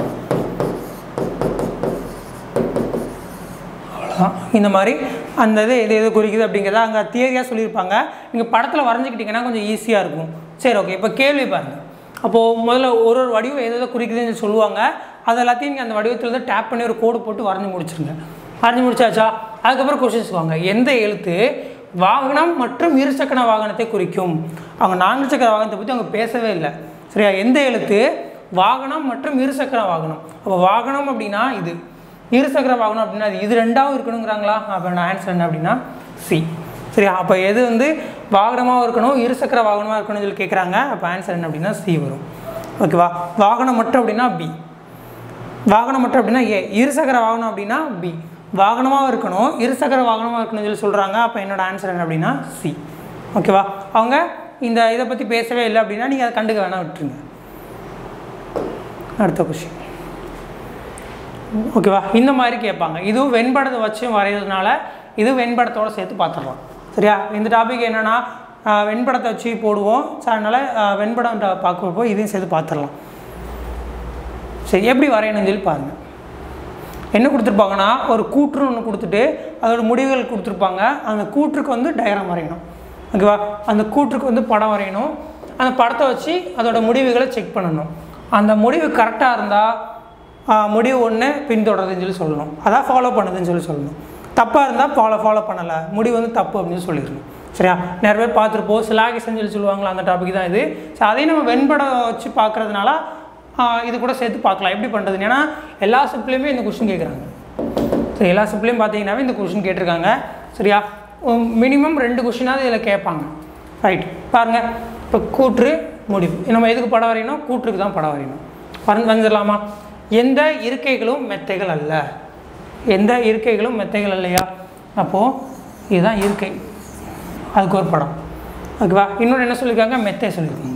அவ்வளோதான் இந்த மாதிரி அந்த இது எது எது குறிக்குது அப்படிங்கிறத அங்கே தியரியாக சொல்லியிருப்பாங்க நீங்கள் படத்தில் வரைஞ்சிக்கிட்டிங்கன்னா கொஞ்சம் ஈஸியாக இருக்கும் சரி ஓகே இப்போ கேள்வி பாருங்கள் அப்போது முதல்ல ஒரு ஒரு வடிவம் எது எதை குறிக்குதுன்னு சொல்லுவாங்க அது எல்லாத்தையும் நீங்கள் அந்த வடிவத்தில் வந்து டேப் பண்ணி ஒரு கோடு போட்டு வரைஞ்சி முடிச்சிருங்க வரைஞ்சி முடிச்சாச்சா அதுக்கப்புறம் கொஷின்ஸ் வாங்க எந்த எழுத்து வாகனம் மற்றும் இருசக்கர வாகனத்தை குறிக்கும் அவங்க நான்கு சக்கர வாகனத்தை பற்றி அவங்க பேசவே இல்லை சரியா எந்த எழுத்து வாகனம் மற்றும் இருசக்கர வாகனம் அப்போ வாகனம் அப்படின்னா இது இருசக்கர வாகனம் அப்படின்னா அது இது ரெண்டாவும் இருக்கணுங்கிறாங்களா அப்போ நான் ஆன்சர் என்ன அப்படின்னா சி சரியா அப்போ எது வந்து வாகனமாகவும் இருக்கணும் இருசக்கர வாகனமாக இருக்கணும்னு சொல்லி கேட்குறாங்க அப்போ ஆன்சர் என்ன அப்படின்னா சி வரும் ஓகேவா வாகனம் மட்டும் அப்படின்னா பி வாகனம் மட்டும் அப்படின்னா ஏ இருசக்கர வாகனம் அப்படின்னா பி வாகனமாக இருக்கணும் இருசக்கர வாகனமாக இருக்கணும்னு சொல்லி சொல்கிறாங்க அப்போ என்னோட ஆன்சர் என்ன அப்படின்னா சி ஓகேவா அவங்க இந்த இதை பற்றி பேசவே இல்லை அப்படின்னா நீங்கள் அதை கண்டுக்க வேணாம் விட்டுருங்க அடுத்த கொஷின் ஓகேவா இந்த மாதிரி கேட்பாங்க இதுவும் வெண்படத்தை வச்சு வரைகிறதுனால இது வெண்படத்தோட சேர்த்து பார்த்துடலாம் சரியா இந்த டாபிக் என்னென்னா வெண்படத்தை வச்சு போடுவோம் ஸோ அதனால் ஆஹ், வெண்படம் ட- பார்க்குறப்போ இதையும் சேர்த்து பார்த்துடலாம் சரி எப்படி வரையணும்னு சொல்லி பாருங்கள் என்ன கொடுத்துருப்பாங்கன்னா ஒரு கூற்று ஒன்று கொடுத்துட்டு அதோட முடிவுகள் கொடுத்துருப்பாங்க அந்த கூற்றுக்கு வந்து டயக்ராம் வரையணும் ஓகேவா அந்த கூற்றுக்கு வந்து படம் வரையணும் அந்த படத்தை வச்சு அதோட முடிவுகளை செக் பண்ணணும் அந்த முடிவு கரெக்டாக இருந்தால் முடிவு ஒன்று பின்தொடருதுன்னு சொல்லி சொல்லணும் அதான் ஃபாலோ பண்ணுதுன்னு சொல்லி சொல்லணும் தப்பாக இருந்தால் ஃபாலோ ஃபாலோ பண்ணலை முடிவு வந்து தப்பு அப்படின்னு சொல்லிடணும் சரியா நிறைய பேர் பார்த்துருப்போம் சிலாகிசன்னு சொல்லி சொல்லுவாங்களா அந்த டாபிக் தான் இது ஸோ அதையும் நம்ம வெண்படம் வச்சு பார்க்குறதுனால ஆஹ் இது கூட சேர்த்து பார்க்கலாம் எப்படி பண்ணுறது ஏன்னா எல்லா சப்லேயுமே இந்த கொஷின் கேட்குறாங்க சரி எல்லா சப்லேயும் பார்த்தீங்கன்னாவே இந்த கொஷின் கேட்டிருக்காங்க சரியா மினிமம் ரெண்டு கொஷினாவது இதில் கேட்பாங்க ரைட் பாருங்கள் இப்போ கூற்று முடிவு நம்ம எதுக்கு படம் வரையணும் கூற்றுக்கு தான் படம் வரையணும் பறந்து வந்துடலாமா எந்த இருக்கைகளும் மெத்தைகள் அல்ல எந்த இருக்கைகளும் மெத்தைகள் இல்லையா அப்போது இதுதான் இருக்கை அதுக்கு ஒரு படம் ஓகேவா இன்னொன்று என்ன சொல்லியிருக்காங்க மெத்தை சொல்லியிருக்காங்க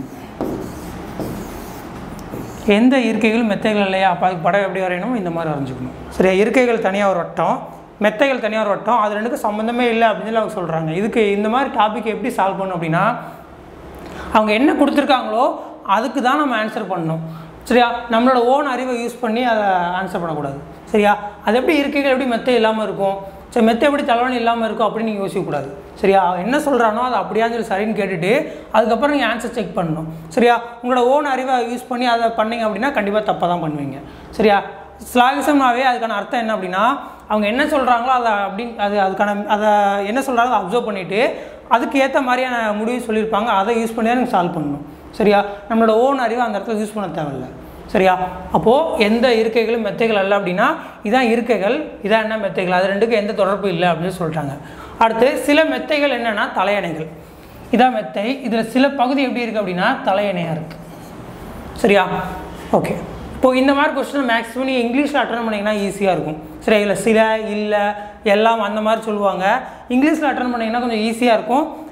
எந்த இருக்கைகளும் மெத்தைகள் இல்லையா அப்போ அதுக்கு படம் எப்படி வரையணும் இந்த மாதிரி வரைஞ்சிக்கணும் சரியா இருக்கைகள் தனியாக ஒரு வட்டம் மெத்தைகள் தனியாக ஒரு வட்டம் அது ரெண்டுக்கும் சம்மந்தமே இல்லை அப்படின்னு சொல்லி அவங்க சொல்கிறாங்க இதுக்கு இந்த மாதிரி டாபிக் எப்படி சால்வ் பண்ணணும் அப்படின்னா அவங்க என்ன கொடுத்துருக்காங்களோ அதுக்கு தான் நம்ம ஆன்சர் பண்ணணும் சரியா நம்மளோட ஓன் அறிவை யூஸ் பண்ணி அதை ஆன்சர் பண்ணக்கூடாது சரியா அது எப்படி இருக்கைகள் எப்படி மெத்தை இல்லாமல் இருக்கும் சரி மெத்தை எப்படி தலைவணி இல்லாமல் இருக்கும் அப்படின்னு நீங்கள் யோசிக்கக்கூடாது சரியா அவன் என்ன சொல்கிறானோ அதை அப்படியான்னு சொல்லி சரின்னு கேட்டுட்டு அதுக்கப்புறம் நீங்கள் ஆன்சர் செக் பண்ணணும் சரியா உங்களோட ஓன் அறிவை யூஸ் பண்ணி அதை பண்ணீங்க அப்படின்னா கண்டிப்பாக தப்பாக தான் பண்ணுவீங்க சரியா ஸ்லாகிசம்னாவே அதுக்கான அர்த்தம் என்ன அப்படின்னா அவங்க என்ன சொல்கிறாங்களோ அதை அப்படி அது அதுக்கான அதை என்ன சொல்கிறாங்களோ அதை அப்சர்வ் பண்ணிவிட்டு அதுக்கு ஏற்ற மாதிரியான முடிவு சொல்லியிருப்பாங்க அதை யூஸ் பண்ணி தான் நீங்கள் சால்வ் பண்ணணும் சரியா நம்மளோட ஓன் அறிவை அந்த இடத்துல யூஸ் பண்ண தேவையில்லை சரியா அப்போது எந்த இருக்கைகளும் மெத்தைகள் அல்ல அப்படின்னா இதான் இருக்கைகள் இதான் என்ன மெத்தைகள் அது ரெண்டுக்கும் எந்த தொடர்பு இல்லை அப்படின்னு சொல்லிட்டாங்க அடுத்து சில மெத்தைகள் என்னென்னா தலையணைகள் இதான் மெத்தை இதில் சில பகுதி எப்படி இருக்குது அப்படின்னா தலையணையாக இருக்குது சரியா ஓகே இப்போ இந்த மாதிரி கொஸ்டின் மேக்ஸிமம் நீங்கள் இங்கிலீஷில் அட்டன் பண்ணிங்கன்னா ஈஸியாக இருக்கும் சரியா இல்லை சில இல்லை எல்லாம் அந்த மாதிரி சொல்லுவாங்க இங்கிலீஷில் அட்டன் பண்ணிங்கன்னா கொஞ்சம் ஈஸியாக இருக்கும்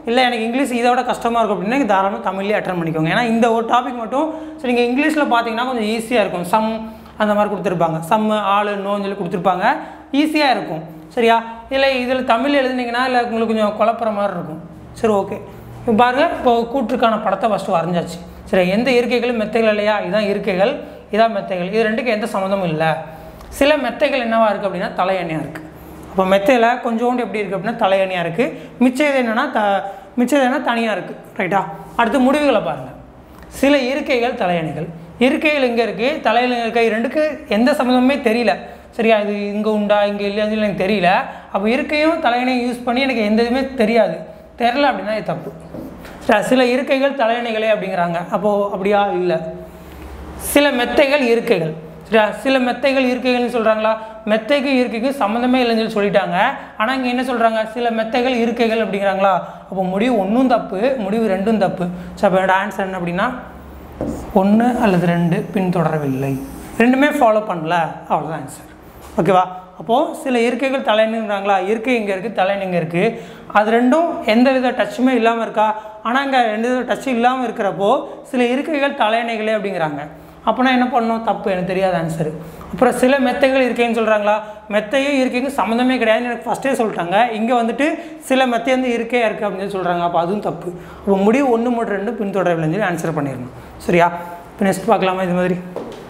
இல்லை எனக்கு இங்கிலீஷ் இதோட கஷ்டமாக இருக்கும் அப்படின்னா நீங்கள் தாராளமாக தமிழ்லேயே அட்டன் பண்ணிக்கோங்க ஏன்னா இந்த ஒரு டாபிக் மட்டும் சரி நீங்கள் இங்கிலீஷில் பார்த்தீங்கன்னா கொஞ்சம் ஈஸியாக இருக்கும் சம் அந்த மாதிரி கொடுத்துருப்பாங்க சம் ஆளு நோன்னு சொல்லி கொடுத்துருப்பாங்க ஈஸியாக இருக்கும் சரியா இல்லை இதில் தமிழ் எழுதுனீங்கன்னா இல்லை உங்களுக்கு கொஞ்சம் குழப்புற மாதிரி இருக்கும் சரி ஓகே இப்போ பாருங்கள் இப்போ கூற்றுக்கான படத்தை ஃபஸ்ட்டு வரைஞ்சாச்சு சரி எந்த இருக்கைகளும் மெத்தைகள் இல்லையா இதுதான் இருக்கைகள் இதான் மெத்தைகள் இது ரெண்டுக்கும் எந்த சம்மந்தமும் இல்லை சில மெத்தைகள் என்னவா இருக்குது அப்படின்னா தலையணையாக இருக்குது அப்போ மெத்தையில் கொஞ்சோண்டு எப்படி இருக்குது அப்படின்னா தலையணையாக இருக்குது மிச்சம் இது என்னென்னா த மிச்சம் இது என்ன தனியாக இருக்குது ரைட்டா அடுத்து முடிவுகளை பாருங்கள் சில இருக்கைகள் தலையணைகள் இருக்கைகள் எங்கே இருக்குது தலையில் இருக்கை ரெண்டுக்கு எந்த சம்மந்தமுமே தெரியல சரியா இது இங்கே உண்டா இங்கே இல்லையான்னு சொல்லி எனக்கு தெரியல அப்போ இருக்கையும் தலையணையும் யூஸ் பண்ணி எனக்கு எந்த இதுவுமே தெரியாது தெரில அப்படின்னா இது தப்பு சரி, சில இருக்கைகள் தலையணைகளே அப்படிங்கிறாங்க அப்போது அப்படியா இல்லை சில மெத்தைகள் இருக்கைகள் சரியா சில மெத்தைகள் இருக்கைகள்னு சொல்கிறாங்களா மெத்தைக்கு இருக்கைக்கு சம்மந்தமே இல்லைன்னு சொல்லி சொல்லிட்டாங்க ஆனால் இங்கே என்ன சொல்கிறாங்க சில மெத்தைகள் இருக்கைகள் அப்படிங்கிறாங்களா அப்போ முடிவு ஒன்றும் தப்பு முடிவு ரெண்டும் தப்பு ஸோ அப்போ என்னோட ஆன்சர் என்ன அப்படின்னா ஒன்று அல்லது ரெண்டு பின்தொடரவில்லை ரெண்டுமே ஃபாலோ பண்ணல அவ்வளோதான் ஆன்சர் ஓகேவா அப்போது சில இருக்கைகள் தலைனுங்கிறாங்களா இருக்கை இங்கே இருக்குது தலைன்னு இங்கே இருக்குது அது ரெண்டும் எந்த வித டச்சுமே இல்லாமல் இருக்கா ஆனால் இங்கே எந்த வித டச்சும் இல்லாமல் இருக்கிறப்போ சில இருக்கைகள் தலையணைகளே அப்படிங்கிறாங்க அப்போனா என்ன பண்ணணும் தப்பு எனக்கு தெரியாத ஆன்சரு அப்புறம் சில மெத்தைகள் இருக்கேன்னு சொல்கிறாங்களா மெத்தையும் இருக்கைக்கும் சம்மந்தமே கிடையாதுன்னு எனக்கு ஃபஸ்ட்டே சொல்லிட்டாங்க இங்கே வந்துட்டு சில மெத்தை வந்து இருக்கையாக இருக்குது அப்படின்னு சொல்லி சொல்கிறாங்க அப்போ அதுவும் தப்பு அப்போ முடிவு ஒன்று மட்டும் ரெண்டு பின்தொடரவில்லைன்னு சொல்லி ஆன்சர் பண்ணிடணும் சரியா இப்போ நெக்ஸ்ட் பார்க்கலாமா இது மாதிரி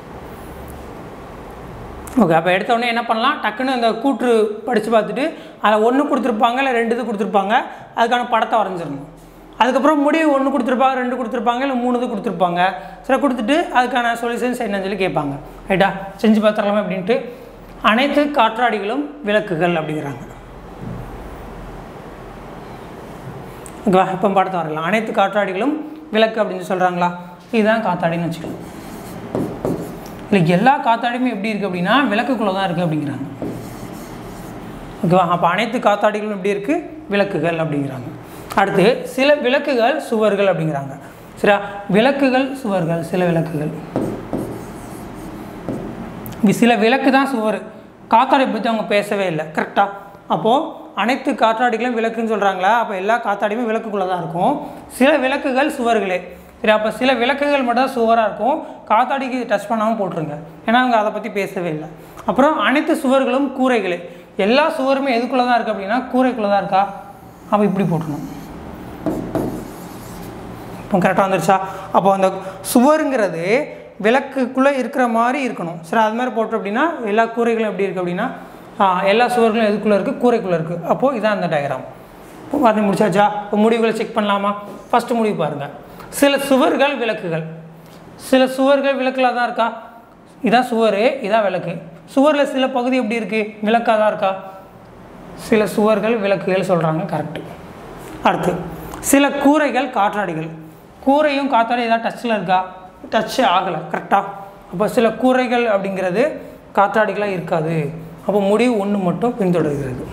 ஓகே அப்போ எடுத்த உடனே என்ன பண்ணலாம் டக்குன்னு அந்த கூற்று படித்து பார்த்துட்டு அதில் ஒன்று கொடுத்துருப்பாங்க இல்லை ரெண்டு இது கொடுத்துருப்பாங்க அதுக்கான படத்தை வரைஞ்சிடணும் அதுக்கப்புறம் முடிவு ஒன்று கொடுத்துருப்பாங்க ரெண்டு கொடுத்துருப்பாங்க இல்லை மூணு இது கொடுத்துருப்பாங்க சரி கொடுத்துட்டு அதுக்கான சொல்யூஷன்ஸ் என்னன்னு சொல்லி கேட்பாங்க ரைட்டா செஞ்சு பார்த்துடலாமா அப்படின்ட்டு அனைத்து காற்றாடிகளும் விளக்குகள் அப்படிங்கிறாங்க ஓகேவா இப்போ படத்தை வரையலாம் அனைத்து காற்றாடிகளும் விளக்கு அப்படின்னு சொல்கிறாங்களா இதுதான் காத்தாடின்னு வச்சுக்கலாம் இல்லை எல்லா காத்தாடியுமே எப்படி இருக்குது அப்படின்னா விளக்குக்குள்ளே தான் இருக்குது அப்படிங்கிறாங்க ஓகேவா அப்போ அனைத்து காத்தாடிகளும் எப்படி இருக்குது விளக்குகள் அப்படிங்கிறாங்க அடுத்து சில விளக்குகள் சுவர்கள் அப்படிங்கிறாங்க சரியா விளக்குகள் சுவர்கள் சில விளக்குகள் வி- சில விளக்கு தான் சுவர் காத்தாடி பற்றி அவங்க பேசவே இல்லை கரெக்டாக அப்போது அனைத்து காற்றாடிகளும் விளக்குன்னு சொல்கிறாங்களா அப்போ எல்லா காத்தாடியுமே விளக்குக்குள்ளே தான் இருக்கும் சில விளக்குகள் சுவர்களே சரி அப்போ சில விளக்குகள் மட்டும் தான் சுவராக இருக்கும் காத்தாடிக்கு டச் பண்ணாமல் போட்டுருங்க ஏன்னா அவங்க அதை பற்றி பேசவே இல்லை அப்புறம் அனைத்து சுவர்களும் கூரைகளே எல்லா சுவருமே எதுக்குள்ளே தான் இருக்குது அப்படின்னா கூரைக்குள்ளே தான் இருக்கா அப்போ இப்படி போட்டணும் இப்போ கரெக்டாக வந்துருச்சா அப்போ அந்த சுவருங்கிறது விளக்குக்குள்ளே இருக்கிற மாதிரி இருக்கணும் சரி அது மாதிரி போட்டோம் அப்படின்னா எல்லா கூரைகளும் எப்படி இருக்குது அப்படின்னா ஆ, எல்லா சுவர்களும் எதுக்குள்ளே இருக்குது கூரைக்குள்ளே இருக்குது அப்போது இதான் அந்த டயக்ராம் இப்போ பார்த்து முடிச்சாச்சா இப்போ முடிவுகளை செக் பண்ணலாமா ஃபஸ்ட்டு முடிவு பாருங்கள் சில சுவர்கள் விளக்குகள் சில சுவர்கள் விளக்கில் தான் இருக்கா இதான் சுவர் இதான் விளக்கு சுவரில் சில பகுதி எப்படி இருக்குது விளக்காக தான் இருக்கா சில சுவர்கள் விளக்குகள் சொல்கிறாங்க கரெக்டு அடுத்து சில கூரைகள் காற்றாடிகள் கூரையும் காற்றாடி ஏதாவது டச்சில் இருக்கா டச் ஆகலை கரெக்டாக அப்போ சில கூரைகள் அப்படிங்கிறது காற்றாடிகளாக இருக்காது அப்போ முடிவு ஒன்று மட்டும் பின்தொடர்கிறது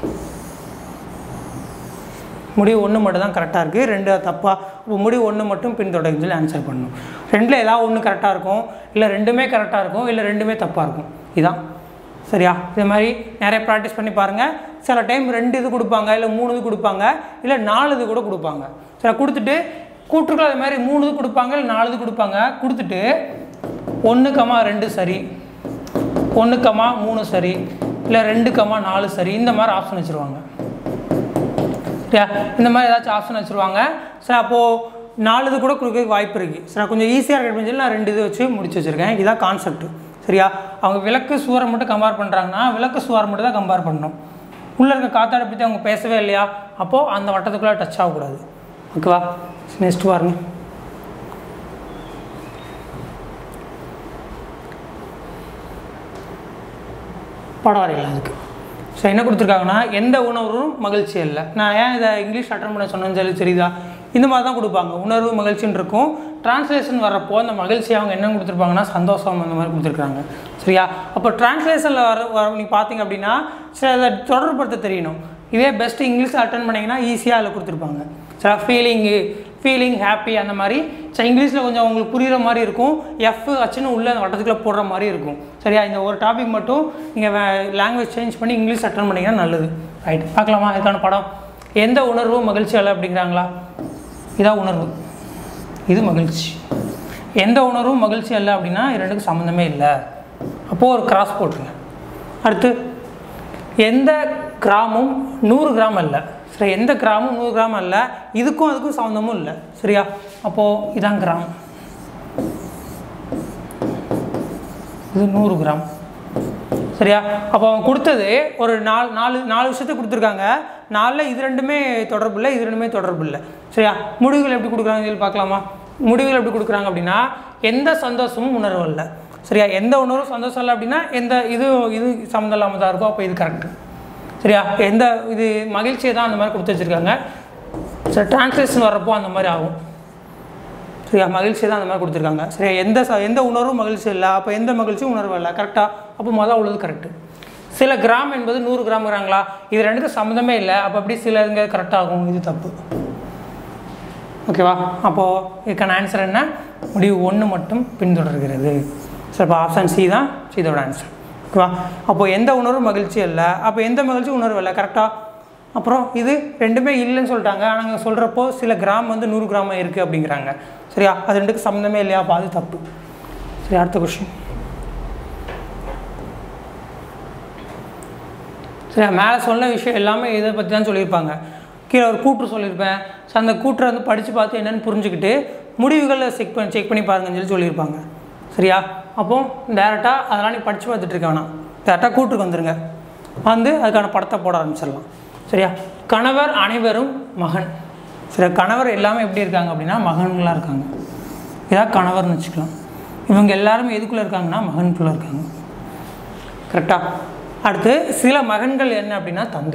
முடிவு ஒன்று மட்டும் தான் கரெக்டாக இருக்குது ரெண்டு தப்பாக அப்போ முடிவு ஒன்று மட்டும் பின்தொடர்ந்து சொல்லி ஆன்சர் பண்ணணும் ரெண்டில் ஏதாவது ஒன்று கரெக்டாக இருக்கும் இல்லை ரெண்டுமே கரெக்டாக இருக்கும் இல்லை ரெண்டுமே தப்பாக இருக்கும் இதான் சரியா இது மாதிரி நிறைய ப்ராக்டிஸ் பண்ணி பாருங்கள் சில டைம் ரெண்டு இது கொடுப்பாங்க இல்லை மூணு இது கொடுப்பாங்க இல்லை நாலு இது கூட கொடுப்பாங்க சரி கொடுத்துட்டு கூற்றுக்கள் அது மாதிரி மூணு இது கொடுப்பாங்க இல்லை நாலு இது கொடுப்பாங்க கொடுத்துட்டு ஒன்று கமா ரெண்டு சரி ஒன்று கமா மூணு சரி இல்லை ரெண்டு கமா நாலு சரி இந்த மாதிரி ஆப்ஷன் வச்சுருவாங்க சரியா இந்த மாதிரி ஏதாச்சும் ஆப்ஷன் வச்சுருவாங்க சரி அப்போது நாலு இது கூட கொடுக்க வாய்ப்பு இருக்குது சரி கொஞ்சம் ஈஸியாக இருக்கணும் சொல்லி நான் ரெண்டு இது வச்சு முடிச்சு வச்சுருக்கேன் இதுதான் கான்செப்ட் சரியா அவங்க விளக்கு சுவரை மட்டும் கம்பேர் பண்ணுறாங்கன்னா விளக்கு சுவரை மட்டும் தான் கம்பேர் பண்ணணும் உள்ளே இருக்க காத்தாடை பற்றி அவங்க பேசவே இல்லையா அப்போது அந்த வட்டத்துக்குள்ளே டச் ஆகக்கூடாது ஓகேவா நெக்ஸ்ட் பாருங்க படம் வரையலாம் அதுக்கு ஸோ என்ன கொடுத்துருக்காங்கன்னா எந்த உணர்வும் மகிழ்ச்சி இல்லை நான் ஏன் இதை இங்கிலீஷ் அட்டன் பண்ண சொன்னேன்னு சொல்லி தெரியுதா இந்த மாதிரி தான் கொடுப்பாங்க உணர்வு மகிழ்ச்சின்னு இருக்கும் டிரான்ஸ்லேஷன் வரப்போ அந்த மகிழ்ச்சி அவங்க என்ன கொடுத்துருப்பாங்கன்னா சந்தோஷம் அந்த மாதிரி கொடுத்துருக்காங்க சரியா அப்போ டிரான்ஸ்லேஷனில் வர வர நீங்கள் பார்த்தீங்க அப்படின்னா சரி அதை தொடர்புபடுத்த தெரியணும் இதே பெஸ்ட் இங்கிலீஷ் அட்டன் பண்ணிங்கன்னா ஈஸியாக அதில் கொடுத்துருப்பாங்க சரி ஃபீலிங்கு ஃபீலிங் ஹாப்பி அந்த மாதிரி சரி இங்கிலீஷில் கொஞ்சம் உங்களுக்கு புரிகிற மாதிரி இருக்கும் எஃப் ஹச்னு உள்ள அந்த வட்டத்துக்குள்ளே போடுற மாதிரி இருக்கும் சரியா இந்த ஒரு டாபிக் மட்டும் நீங்கள் லாங்குவேஜ் சேஞ்ச் பண்ணி இங்கிலீஷ் அட்டன் பண்ணிங்கன்னா நல்லது ரைட் பார்க்கலாமா இதுக்கான படம் எந்த உணர்வும் மகிழ்ச்சி அல்ல அப்படிங்கிறாங்களா இதான் உணர்வு இது மகிழ்ச்சி எந்த உணர்வும் மகிழ்ச்சி அல்ல அப்படின்னா இது ரெண்டுக்கும் சம்மந்தமே இல்லை அப்போது ஒரு கிராஸ் போட்டுருங்க அடுத்து எந்த கிராமும் நூறு கிராம் அல்ல சரி எந்த கிராமும் நூறு கிராம் அல்ல இதுக்கும் அதுக்கும் சம்மந்தமும் இல்லை சரியா அப்போது இதான் கிராம் இது நூறு கிராம் சரியா அப்போ அவன் கொடுத்தது ஒரு நாலு நாலு நாலு விஷயத்தை கொடுத்துருக்காங்க நாலில் இது ரெண்டுமே தொடர்பு இல்லை இது ரெண்டுமே தொடர்பு இல்லை சரியா முடிவுகள் எப்படி கொடுக்குறாங்க இதில் பார்க்கலாமா முடிவுகள் எப்படி கொடுக்குறாங்க அப்படின்னா எந்த சந்தோஷமும் உணர்வு இல்லை சரியா எந்த உணர்வும் சந்தோஷம் இல்லை அப்படின்னா எந்த இது இது சம்மந்தம் இல்லாமல் தான் இருக்கும் அப்போ இது கரெக்டு சரியா எந்த இது மகிழ்ச்சியை தான் அந்த மாதிரி கொடுத்து வச்சுருக்காங்க சரி டிரான்ஸ்லேஷன் வர்றப்போ அந்த மாதிரி ஆகும் சரியா மகிழ்ச்சி தான் அந்த மாதிரி கொடுத்துருக்காங்க சரியா எந்த ச எந்த உணர்வும் மகிழ்ச்சி இல்லை அப்போ எந்த மகிழ்ச்சியும் உணர்வு இல்லை கரெக்டாக அப்போ மொதல் உள்ளது கரெக்டு சில கிராம் என்பது நூறு கிராம்ங்கிறாங்களா இது ரெண்டுக்கும் சம்மந்தமே இல்லை அப்போ அப்படி சில இங்கே கரெக்டாகும் இது தப்பு ஓகேவா அப்போது இதுக்கான ஆன்சர் என்ன முடிவு ஒன்று மட்டும் பின்தொடர்கிறது சரி அப்போ ஆப்ஷன் சி தான் இதோட ஆன்சர் ஓகேவா அப்போது எந்த உணர்வும் மகிழ்ச்சி இல்லை அப்போ எந்த மகிழ்ச்சி உணர்வு இல்லை கரெக்டாக அப்புறம் இது ரெண்டுமே இல்லைன்னு சொல்லிட்டாங்க ஆனால் இங்கே சொல்கிறப்போ சில கிராம் வந்து நூறு கிராம் இருக்குது அப்படிங்கிறாங்க சரியா அது ரெண்டுக்கு சம்மந்தமே இல்லையா அப்போ அது தப்பு சரி அடுத்த கொஷின் சரி மேலே சொன்ன விஷயம் எல்லாமே இதை பற்றி தான் சொல்லியிருப்பாங்க கீழே ஒரு கூற்று சொல்லியிருப்பேன் ஸோ அந்த கூற்றை வந்து படித்து பார்த்து என்னென்னு புரிஞ்சுக்கிட்டு முடிவுகளை செக் பண்ணி செக் பண்ணி பாருங்கன்னு சொல்லி சொல்லியிருப்பாங்க சரியா அப்போ டேரெக்டாக அதெல்லாம் நீ படித்து பார்த்துட்டு இருக்க வேணாம் டேரெக்டாக கூற்றுக்கு வந்துருங்க வந்து அதுக்கான படத்தை போட ஆரம்பிச்சிடலாம் சரியா கணவர் அனைவரும் மகன் சரி கணவர் எல்லாமே எப்படி இருக்காங்க அப்படின்னா மகன்களாக இருக்காங்க இதான் கணவர்னு வச்சுக்கலாம் இவங்க எல்லாருமே எதுக்குள்ளே இருக்காங்கன்னா மகனுக்குள்ளே இருக்காங்க கரெக்டாக அடுத்து சில மகன்கள் என்ன அப்படின்னா தந்தை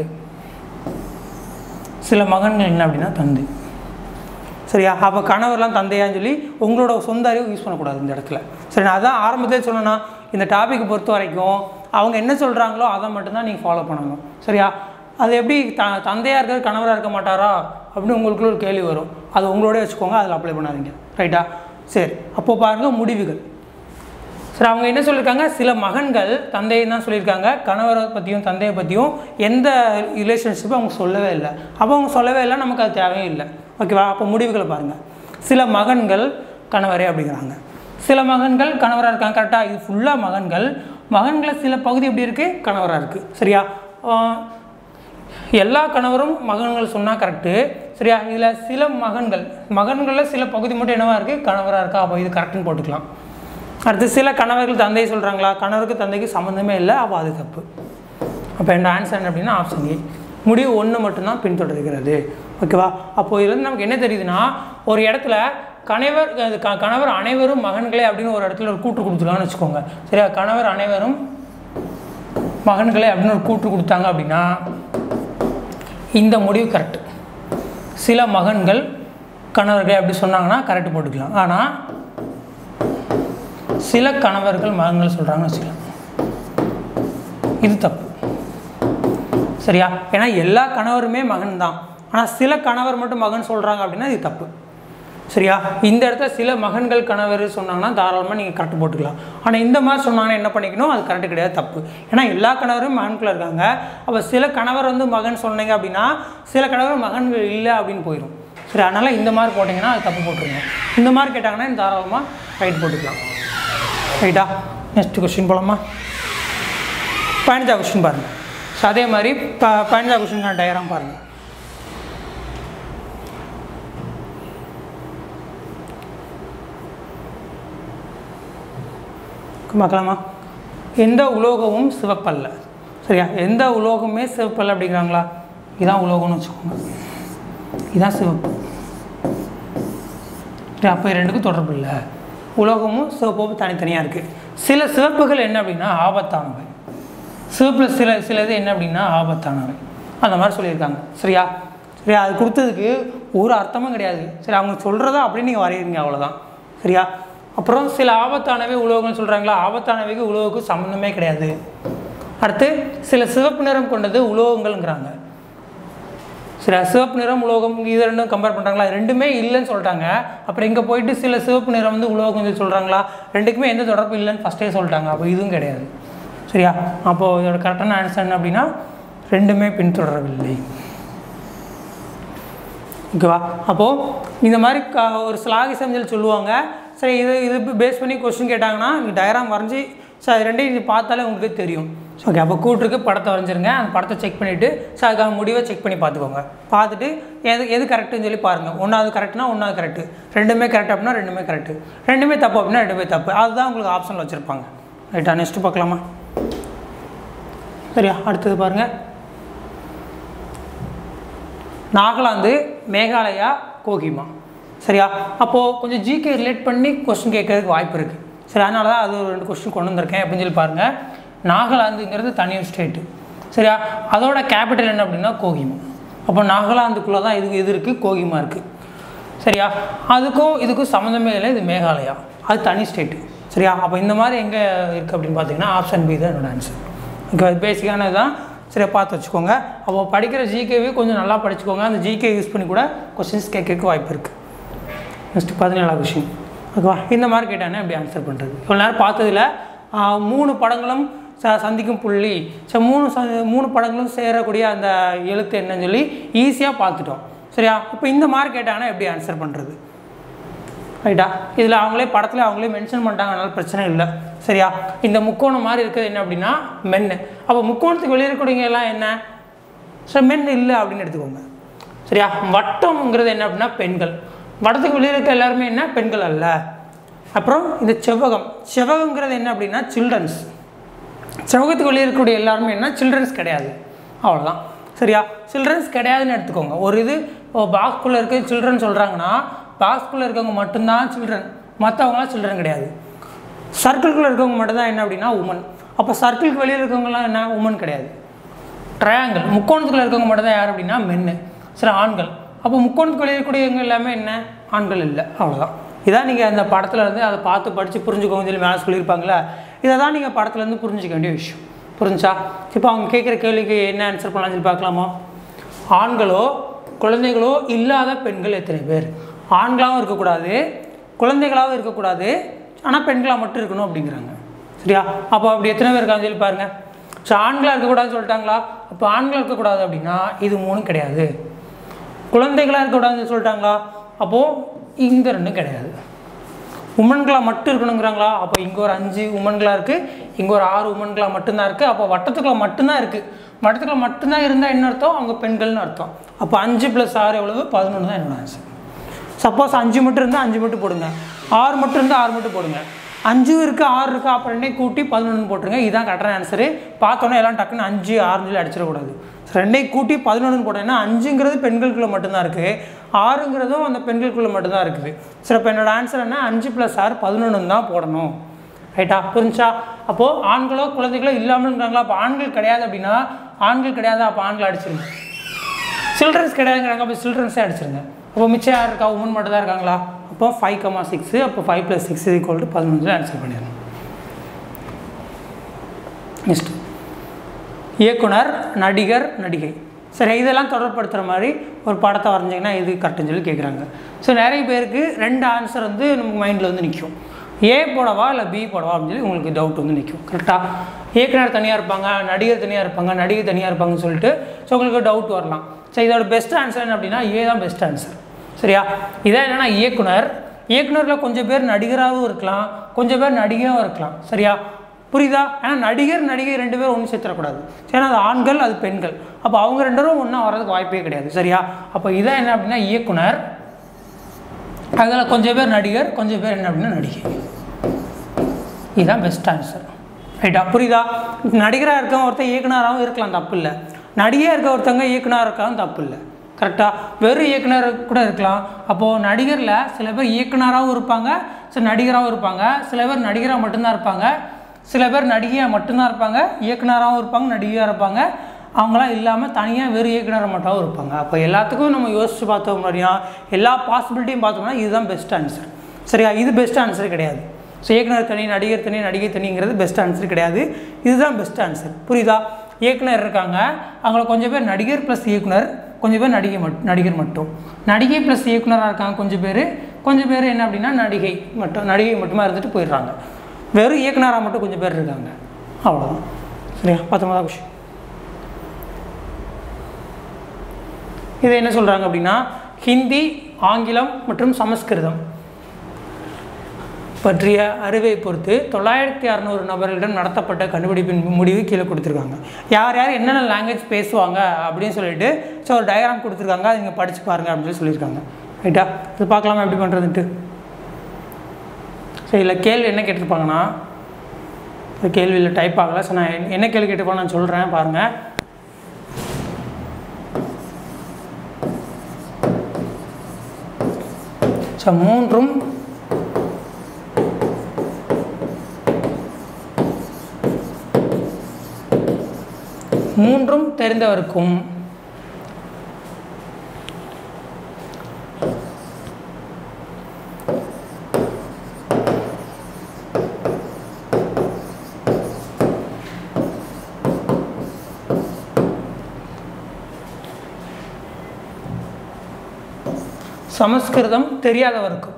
சில மகன்கள் என்ன அப்படின்னா தந்தை சரியா அப்போ கணவர்லாம் தந்தையான்னு சொல்லி உங்களோட சொந்த அறிவு யூஸ் பண்ணக்கூடாது இந்த இடத்துல சரி நான் அதான் ஆரம்பத்திலே சொன்னேன்னா இந்த டாபிக் பொறுத்த வரைக்கும் அவங்க என்ன சொல்கிறாங்களோ அதை மட்டும்தான் நீங்கள் ஃபாலோ பண்ணணும் சரியா அது எப்படி த தந்தையாக இருக்கிற கணவராக இருக்க மாட்டாரா அப்படின்னு உங்களுக்குள்ள ஒரு கேள்வி வரும் அது உங்களோடய வச்சுக்கோங்க அதில் அப்ளை பண்ணாதீங்க ரைட்டா சரி அப்போது பாருங்கள் முடிவுகள் சரி அவங்க என்ன சொல்லியிருக்காங்க சில மகன்கள் தந்தையை தான் சொல்லியிருக்காங்க கணவரை பற்றியும் தந்தையை பற்றியும் எந்த ரிலேஷன்ஷிப்பும் அவங்க சொல்லவே இல்லை அப்போ அவங்க சொல்லவே இல்லை நமக்கு அது தேவையும் இல்லை ஓகேவா அப்போ முடிவுகளை பாருங்கள் சில மகன்கள் கணவரே அப்படிங்கிறாங்க சில மகன்கள் கணவராக இருக்காங்க கரெக்டாக இது ஃபுல்லாக மகன்கள் மகன்களை சில பகுதி எப்படி இருக்குது கணவராக இருக்குது சரியா ஆஹ் எல்லா கணவரும் மகன்கள் சொன்னால் கரெக்டு சரியா இதில் சில மகன்கள் மகன்களில் சில பகுதி மட்டும் என்னவா இருக்குது கணவராக இருக்கா அப்போ இது கரெக்டுன்னு போட்டுக்கலாம் அடுத்து சில கணவர்கள் தந்தையை சொல்கிறாங்களா கணவருக்கு தந்தைக்கு சம்மந்தமே இல்லை அப்போ அது தப்பு அப்போ என்னோட ஆன்சர் என்ன அப்படின்னா ஆப்ஷன் ஏ முடிவு ஒன்று மட்டும்தான் பின்தொடர்கிறது ஓகேவா அப்போ இதுலேருந்து நமக்கு என்ன தெரியுதுன்னா ஒரு இடத்துல கணவர் அது க- கணவர் அனைவரும் மகன்களே அப்படின்னு ஒரு இடத்துல ஒரு கூற்று கொடுத்துருக்காங்கன்னு வச்சுக்கோங்க சரியா கணவர் அனைவரும் மகன்களே அப்படின்னு ஒரு கூற்று கொடுத்தாங்க அப்படின்னா இந்த முடிவு கரெக்டு சில மகன்கள் கணவர்களே அப்படி சொன்னாங்கன்னா கரெக்டு போட்டுக்கலாம் ஆனால் சில கணவர்கள் மகன்கள் சொல்கிறாங்கன்னு வச்சுக்கலாம் இது தப்பு சரியா ஏன்னா எல்லா கணவருமே மகன் தான் ஆனால் சில கணவர் மட்டும் மகன் சொல்கிறாங்க அப்படின்னா இது தப்பு சரியா இந்த இடத்துல சில மகன்கள் கணவர் சொன்னாங்கன்னா தாராளமாக நீங்கள் கரெக்ட் போட்டுக்கலாம் ஆனால் இந்த மாதிரி சொன்னாங்கன்னா என்ன பண்ணிக்கணும் அது கரெக்டு கிடையாது தப்பு ஏன்னா எல்லா கணவரும் மகன்குள்ள இருக்காங்க அப்போ சில கணவர் வந்து மகன் சொன்னீங்க அப்படின்னா சில கணவர் மகன்கள் இல்லை அப்படின்னு போயிடும் சரி அதனால் இந்த மாதிரி போட்டிங்கன்னா அது தப்பு போட்டுருங்க இந்த மாதிரி கேட்டாங்கன்னா தாராளமாக ரைட் போட்டுக்கலாம் ரைட்டா நெக்ஸ்ட் கொஸ்டின் போலாமா பதினஞ்சா கொஸ்டின் பாருங்கள் ஸோ அதே மாதிரி ப பதினஞ்சா கொஸ்டினுக்கான டயராம் பாருங்கள் பார்க்கலாமா எந்த உலோகமும் சிவப்பல்ல சரியா எந்த உலோகமே சிவப்பல்ல அப்படிங்கிறாங்களா இதான் உலோகம்னு வச்சுக்கோங்க இதான் சிவப்பு சரி அப்போ இது ரெண்டுக்கும் தொடர்பு இல்லை உலோகமும் சிவப்பும் தனித்தனியாக இருக்குது சில சிவப்புகள் என்ன அப்படின்னா ஆபத்தானவை சிவப்பில் சில சில இது என்ன அப்படின்னா ஆபத்தானவை அந்த மாதிரி சொல்லியிருக்காங்க சரியா சரியா அது கொடுத்ததுக்கு ஒரு அர்த்தமும் கிடையாது சரி அவங்க சொல்கிறதா அப்படின்னு நீங்கள் வரைகிறீங்க அவ்வளோதான் சரியா அப்புறம் சில ஆபத்தானவை உலோகம்னு சொல்கிறாங்களா ஆபத்தானவைக்கு உலோகத்துக்கு சம்மந்தமே கிடையாது அடுத்து சில சிவப்பு நிறம் கொண்டது உலோகங்கள்ங்கிறாங்க சரி சிவப்பு நிறம் உலோகம் இது ரெண்டும் கம்பேர் பண்ணுறாங்களா ரெண்டுமே இல்லைன்னு சொல்லிட்டாங்க அப்புறம் இங்கே போயிட்டு சில சிவப்பு நிறம் வந்து உலோகம் சொல்லி சொல்கிறாங்களா ரெண்டுக்குமே எந்த தொடர்பு இல்லைன்னு ஃபஸ்ட்டே சொல்லிட்டாங்க அப்போ இதுவும் கிடையாது சரியா அப்போது இதோட கரெக்டான ஆன்சர் என்ன அப்படின்னா ரெண்டுமே பின்தொடரவில்லை ஓகேவா அப்போது இந்த மாதிரி க ஒரு ஸ்லாகிசம் சொல்லி சொல்லுவாங்க சரி இது இது பேஸ் பண்ணி கொஸ்டின் கேட்டாங்கன்னா நீங்கள் டயராம் வரைஞ்சி ஸோ அது ரெண்டையும் இது பார்த்தாலே உங்களுக்கு தெரியும் ஓகே அப்போ கூட்டுருக்கு படத்தை வரைஞ்சிருங்க அந்த படத்தை செக் பண்ணிவிட்டு ஸோ அதுக்காக முடிவை செக் பண்ணி பார்த்துக்கோங்க பார்த்துட்டு எது எது கரெக்டுன்னு சொல்லி பாருங்கள் ஒன்றாவது கரெக்ட்னா ஒன்றாவது கரெக்டு ரெண்டுமே கரெக்ட் அப்படின்னா ரெண்டுமே கரெக்டு ரெண்டுமே தப்பு அப்படின்னா ரெண்டுமே தப்பு அதுதான் உங்களுக்கு ஆப்ஷனில் வச்சுருப்பாங்க ரைட்டா நெக்ஸ்ட்டு பார்க்கலாமா சரியா அடுத்தது பாருங்கள் நாகாலாந்து மேகாலயா கோகிமா சரியா அப்போது கொஞ்சம் ஜிகே ரிலேட் பண்ணி கொஸ்டின் கேட்கறதுக்கு வாய்ப்பு இருக்குது சரி அதனால தான் அது ஒரு ரெண்டு கொஸ்டின் கொண்டு வந்திருக்கேன் அப்படின்னு சொல்லி பாருங்கள் நாகாலாந்துங்கிறது தனி ஸ்டேட்டு சரியா அதோட கேபிட்டல் என்ன அப்படின்னா கோகிமா அப்போ நாகாலாந்துக்குள்ளே தான் இது இது இருக்குது கோகிமா இருக்குது சரியா அதுக்கும் இதுக்கும் சம்மந்தமே இல்லை இது மேகாலயா அது தனி ஸ்டேட்டு சரியா அப்போ இந்த மாதிரி எங்கே இருக்குது அப்படின்னு பார்த்தீங்கன்னா ஆப்ஷன் பி தான் என்னோட ஆன்சர் ஓகே அது பேசிக்கானது தான் சரியா பார்த்து வச்சுக்கோங்க அப்போ படிக்கிற ஜிகேவே கொஞ்சம் நல்லா படிச்சுக்கோங்க அந்த ஜிகே யூஸ் பண்ணி கூட கொஸ்டின்ஸ் கேட்கறதுக்கு வாய்ப்பு இருக்குது நெக்ஸ்ட் பதினேழாவது விஷயம் ஓகேவா இந்த மாதிரி கேட்டானே எப்படி ஆன்சர் பண்ணுறது இவ்வளோ நேரம் பார்த்ததுல ஆ, மூணு படங்களும் ச சந்திக்கும் புள்ளி ஸோ மூணு ச மூணு படங்களும் சேரக்கூடிய அந்த எழுத்து என்னன்னு சொல்லி ஈஸியாக பார்த்துட்டோம் சரியா இப்போ இந்த மாதிரி கேட்டாங்கன்னா எப்படி ஆன்சர் பண்ணுறது ரைட்டா இதில் அவங்களே படத்தில் அவங்களே மென்ஷன் பண்ணிட்டாங்க அதனால பிரச்சனை இல்லை சரியா இந்த முக்கோணம் மாதிரி இருக்கிறது என்ன அப்படின்னா மென்னு அப்போ முக்கோணத்துக்கு வெளியே இருக்கக்கூடியவங்க எல்லாம் என்ன ஸோ மென் இல்லை அப்படின்னு எடுத்துக்கோங்க சரியா வட்டம்ங்கிறது என்ன அப்படின்னா பெண்கள் வட்டத்துக்கு வெளியே இருக்க எல்லாருமே என்ன பெண்கள் அல்ல அப்புறம் இந்த செவ்வகம் செவ்வகங்கிறது என்ன அப்படின்னா சில்ட்ரன்ஸ் செவ்வகத்துக்கு வெளியே இருக்கக்கூடிய எல்லாருமே என்ன சில்ட்ரன்ஸ் கிடையாது அவ்வளோதான் சரியா சில்ட்ரன்ஸ் கிடையாதுன்னு எடுத்துக்கோங்க ஒரு இது பாக்ஸ்குள்ளே இருக்க சில்ட்ரன் சொல்கிறாங்கன்னா பாக்ஸ்குள்ளே இருக்கவங்க மட்டும்தான் சில்ட்ரன் மற்றவங்களாம் சில்ட்ரன் கிடையாது சர்க்கிள்குள்ளே இருக்கவங்க மட்டும்தான் என்ன அப்படின்னா உமன் அப்போ சர்க்கிளுக்கு வெளியே இருக்கவங்கலாம் என்ன உமன் கிடையாது ட்ரையாங்கிள் முக்கோணத்துக்குள்ள இருக்கவங்க மட்டும் தான் யார் அப்படின்னா மென்னு சில ஆண்கள் அப்போ முக்கோணத்துக்கு வெளியே இருக்கக்கூடியவங்க எல்லாமே என்ன ஆண்கள் இல்லை அவ்வளோதான் இதான் நீங்கள் அந்த படத்துல இருந்து அதை பார்த்து படித்து புரிஞ்சுக்கோங்க சொல்லி மேலே சொல்லியிருப்பாங்களே இதை தான் நீங்கள் படத்துலேருந்து புரிஞ்சிக்க வேண்டிய விஷயம் புரிஞ்சா இப்போ அவங்க கேட்குற கேள்விக்கு என்ன ஆன்சர் பண்ணலாம்னு சொல்லி பார்க்கலாமா ஆண்களோ குழந்தைகளோ இல்லாத பெண்கள் எத்தனை பேர் ஆண்களாகவும் இருக்கக்கூடாது குழந்தைகளாகவும் இருக்கக்கூடாது ஆனால் பெண்களாக மட்டும் இருக்கணும் அப்படிங்கிறாங்க சரியா அப்போ அப்படி எத்தனை பேர் இருக்காங்கன்னு சொல்லி பாருங்கள் ஸோ ஆண்களாக இருக்கக்கூடாதுன்னு சொல்லிட்டாங்களா அப்போ ஆண்களாக இருக்கக்கூடாது அப்படின்னா இது மூணும் கிடையாது குழந்தைகளாக இருக்கக்கூடாதுன்னு சொல்லிட்டாங்களா அப்போது இங்கே ரெண்டும் கிடையாது உமன்களாக மட்டும் இருக்கணுங்கிறாங்களா அப்போ இங்கே ஒரு அஞ்சு உமன்களாக இருக்குது இங்கே ஒரு ஆறு உமன்களாக மட்டும்தான் இருக்குது அப்போ வட்டத்துக்குள்ள மட்டும்தான் இருக்குது வட்டத்துக்குள்ள மட்டும்தான் இருந்தால் என்ன அர்த்தம் அவங்க பெண்கள்னு அர்த்தம் அப்போ அஞ்சு ப்ளஸ் ஆறு எவ்வளவு பதினொன்று தான் என்னோட ஆன்சர் சப்போஸ் அஞ்சு மட்டும் இருந்தால் அஞ்சு மட்டும் போடுங்க ஆறு மட்டும் இருந்தால் ஆறு மட்டும் போடுங்க அஞ்சு இருக்குது ஆறு இருக்குது அப்போ ரெண்டையும் கூட்டி பதினொன்று போட்டுருங்க இதுதான் கரெக்டான ஆன்சரு பார்த்தோன்னே எல்லாம் டக்குன்னு அஞ்சு ஆறுன்னு சொல்லி அடிச்சிடக்கூடாது So, ரெண்டையும் கூட்டி பதினொன்று போட்டேன்னா அஞ்சுங்கிறது பெண்களுக்குள்ளே மட்டும்தான் இருக்குது ஆறுங்கிறதும் அந்த பெண்களுக்குள்ளே மட்டும்தான் இருக்குது சரி இப்போ என்னோட ஆன்சர் என்ன அஞ்சு ப்ளஸ் ஆறு பதினொன்று தான் போடணும் ரைட்டா புரிஞ்சா அப்போது ஆண்களோ குழந்தைகளோ இல்லாமல்ங்கிறாங்களா அப்போ ஆண்கள் கிடையாது அப்படின்னா ஆண்கள் கிடையாது அப்போ ஆண்கள் அடிச்சிருங்க சில்ட்ரன்ஸ் கிடையாதுங்கிறாங்க அப்போ சில்ட்ரன்ஸே அடிச்சிருங்க அப்போ மிச்சம் யார் இருக்கா உமன் மட்டும் தான் இருக்காங்களா அப்போ ஃபைவ் கமா சிக்ஸு அப்போ five plus six equal to பதினொன்று ஆன்சர் பண்ணிடணும் நெக்ஸ்ட் இயக்குனர் நடிகர் நடிகை சரி இதெல்லாம் தொடர்படுத்துகிற மாதிரி ஒரு படத்தை வரைஞ்சிங்கன்னா இது கரெக்டுன்னு சொல்லி கேட்குறாங்க ஸோ நிறைய பேருக்கு ரெண்டு ஆன்சர் வந்து நமக்கு மைண்டில் வந்து நிற்கும் ஏ போடவா இல்லை பி போடவா அப்படின்னு சொல்லி உங்களுக்கு டவுட் வந்து நிற்கும் கரெக்டாக இயக்குனர் தனியாக இருப்பாங்க நடிகர் தனியாக இருப்பாங்க நடிகை தனியாக இருப்பாங்கன்னு சொல்லிட்டு ஸோ உங்களுக்கு டவுட் வரலாம் ஸோ இதோட பெஸ்ட் ஆன்சர் என்ன அப்படின்னா ஏ தான் பெஸ்ட் ஆன்சர் சரியா இதான் என்னென்னா இயக்குனர் இயக்குனரில் கொஞ்சம் பேர் நடிகராகவும் இருக்கலாம் கொஞ்சம் பேர் நடிகையாகவும் இருக்கலாம் சரியா புரியுதா ஏன்னா நடிகர் நடிகை ரெண்டு பேரும் ஒன்று சேர்த்துடக்கூடாது ஏன்னா அது ஆண்கள் அது பெண்கள் அப்போ அவங்க ரெண்டு பேரும் ஒன்றா வர்றதுக்கு வாய்ப்பே கிடையாது சரியா அப்போ இதான் என்ன அப்படின்னா இயக்குனர் அதில் கொஞ்சம் பேர் நடிகர் கொஞ்சம் பேர் என்ன அப்படின்னா நடிகை இதுதான் பெஸ்ட் ஆன்சர் ரைட்டா புரியுதா நடிகராக இருக்கவங்க ஒருத்தர் இயக்குனராகவும் இருக்கலாம் தப்பு இல்லை நடிகையாக இருக்க ஒருத்தவங்க இயக்குனராக இருக்கலாம் தப்பு இல்லை கரெக்டாக வெறும் இயக்குனர் கூட இருக்கலாம் அப்போது நடிகரில் சில பேர் இயக்குனராகவும் இருப்பாங்க சில நடிகராகவும் இருப்பாங்க சில பேர் நடிகராக மட்டும்தான் இருப்பாங்க சில பேர் நடிகையாக மட்டும்தான் இருப்பாங்க இயக்குனராகவும் இருப்பாங்க நடிகையாக இருப்பாங்க அவங்களாம் இல்லாமல் தனியாக வெறும் இயக்குனர் மட்டும் இருப்பாங்க அப்போ எல்லாத்துக்கும் நம்ம யோசித்து பார்த்தோம் அப்படின்னா எல்லா பாசிபிலிட்டியும் பார்த்தோம்னா இதுதான் பெஸ்ட் ஆன்சர் சரியா இது பெஸ்ட் ஆன்சர் கிடையாது ஸோ இயக்குனர் தனி நடிகர் தனி நடிகை தனிங்கிறது பெஸ்ட் ஆன்சர் கிடையாது இதுதான் பெஸ்ட் ஆன்சர் புரியுதா இயக்குனர் இருக்காங்க அவங்கள கொஞ்சம் பேர் நடிகர் ப்ளஸ் இயக்குனர் கொஞ்சம் பேர் நடிகை மட் நடிகர் மட்டும் நடிகை ப்ளஸ் இயக்குனராக இருக்காங்க கொஞ்சம் பேர் கொஞ்சம் பேர் என்ன அப்படின்னா நடிகை மட்டும் நடிகை மட்டுமா இருந்துட்டு போயிடுறாங்க வெறும் இயக்குனராக மட்டும் கொஞ்சம் பேர் இருக்காங்க அவ்வளோதான் சரியா பத்தொன்பதாம் விஷயம் இது என்ன சொல்கிறாங்க அப்படின்னா ஹிந்தி ஆங்கிலம் மற்றும் சமஸ்கிருதம் பற்றிய அறிவை பொறுத்து தொள்ளாயிரத்தி அறநூறு நபர்களிடம் நடத்தப்பட்ட கண்டுபிடிப்பின் முடிவு கீழே கொடுத்துருக்காங்க யார் யார் என்னென்ன லாங்குவேஜ் பேசுவாங்க அப்படின்னு சொல்லிட்டு ஸோ ஒரு டயக்ராம் கொடுத்துருக்காங்க அதை நீங்கள் படித்து பாருங்கள் அப்படின்னு சொல்லி சொல்லியிருக்காங்க ரைட்டா இது பார்க்கலாமா எப்படி பண்ணுறதுன்ட்டு சரி இல்லை கேள்வி என்ன கேட்டிருப்பாங்கன்னா இந்த கேள்வியில் டைப் ஆகலை ஸோ நான் என்ன- என்ன கேள்வி கேட்டிருப்பாங்க நான் சொல்கிறேன் பாருங்கள் ஸோ மூன்றும் மூன்றும் தெரிந்தவருக்கும் சமஸ்கிருதம் தெரியாதவருக்கும்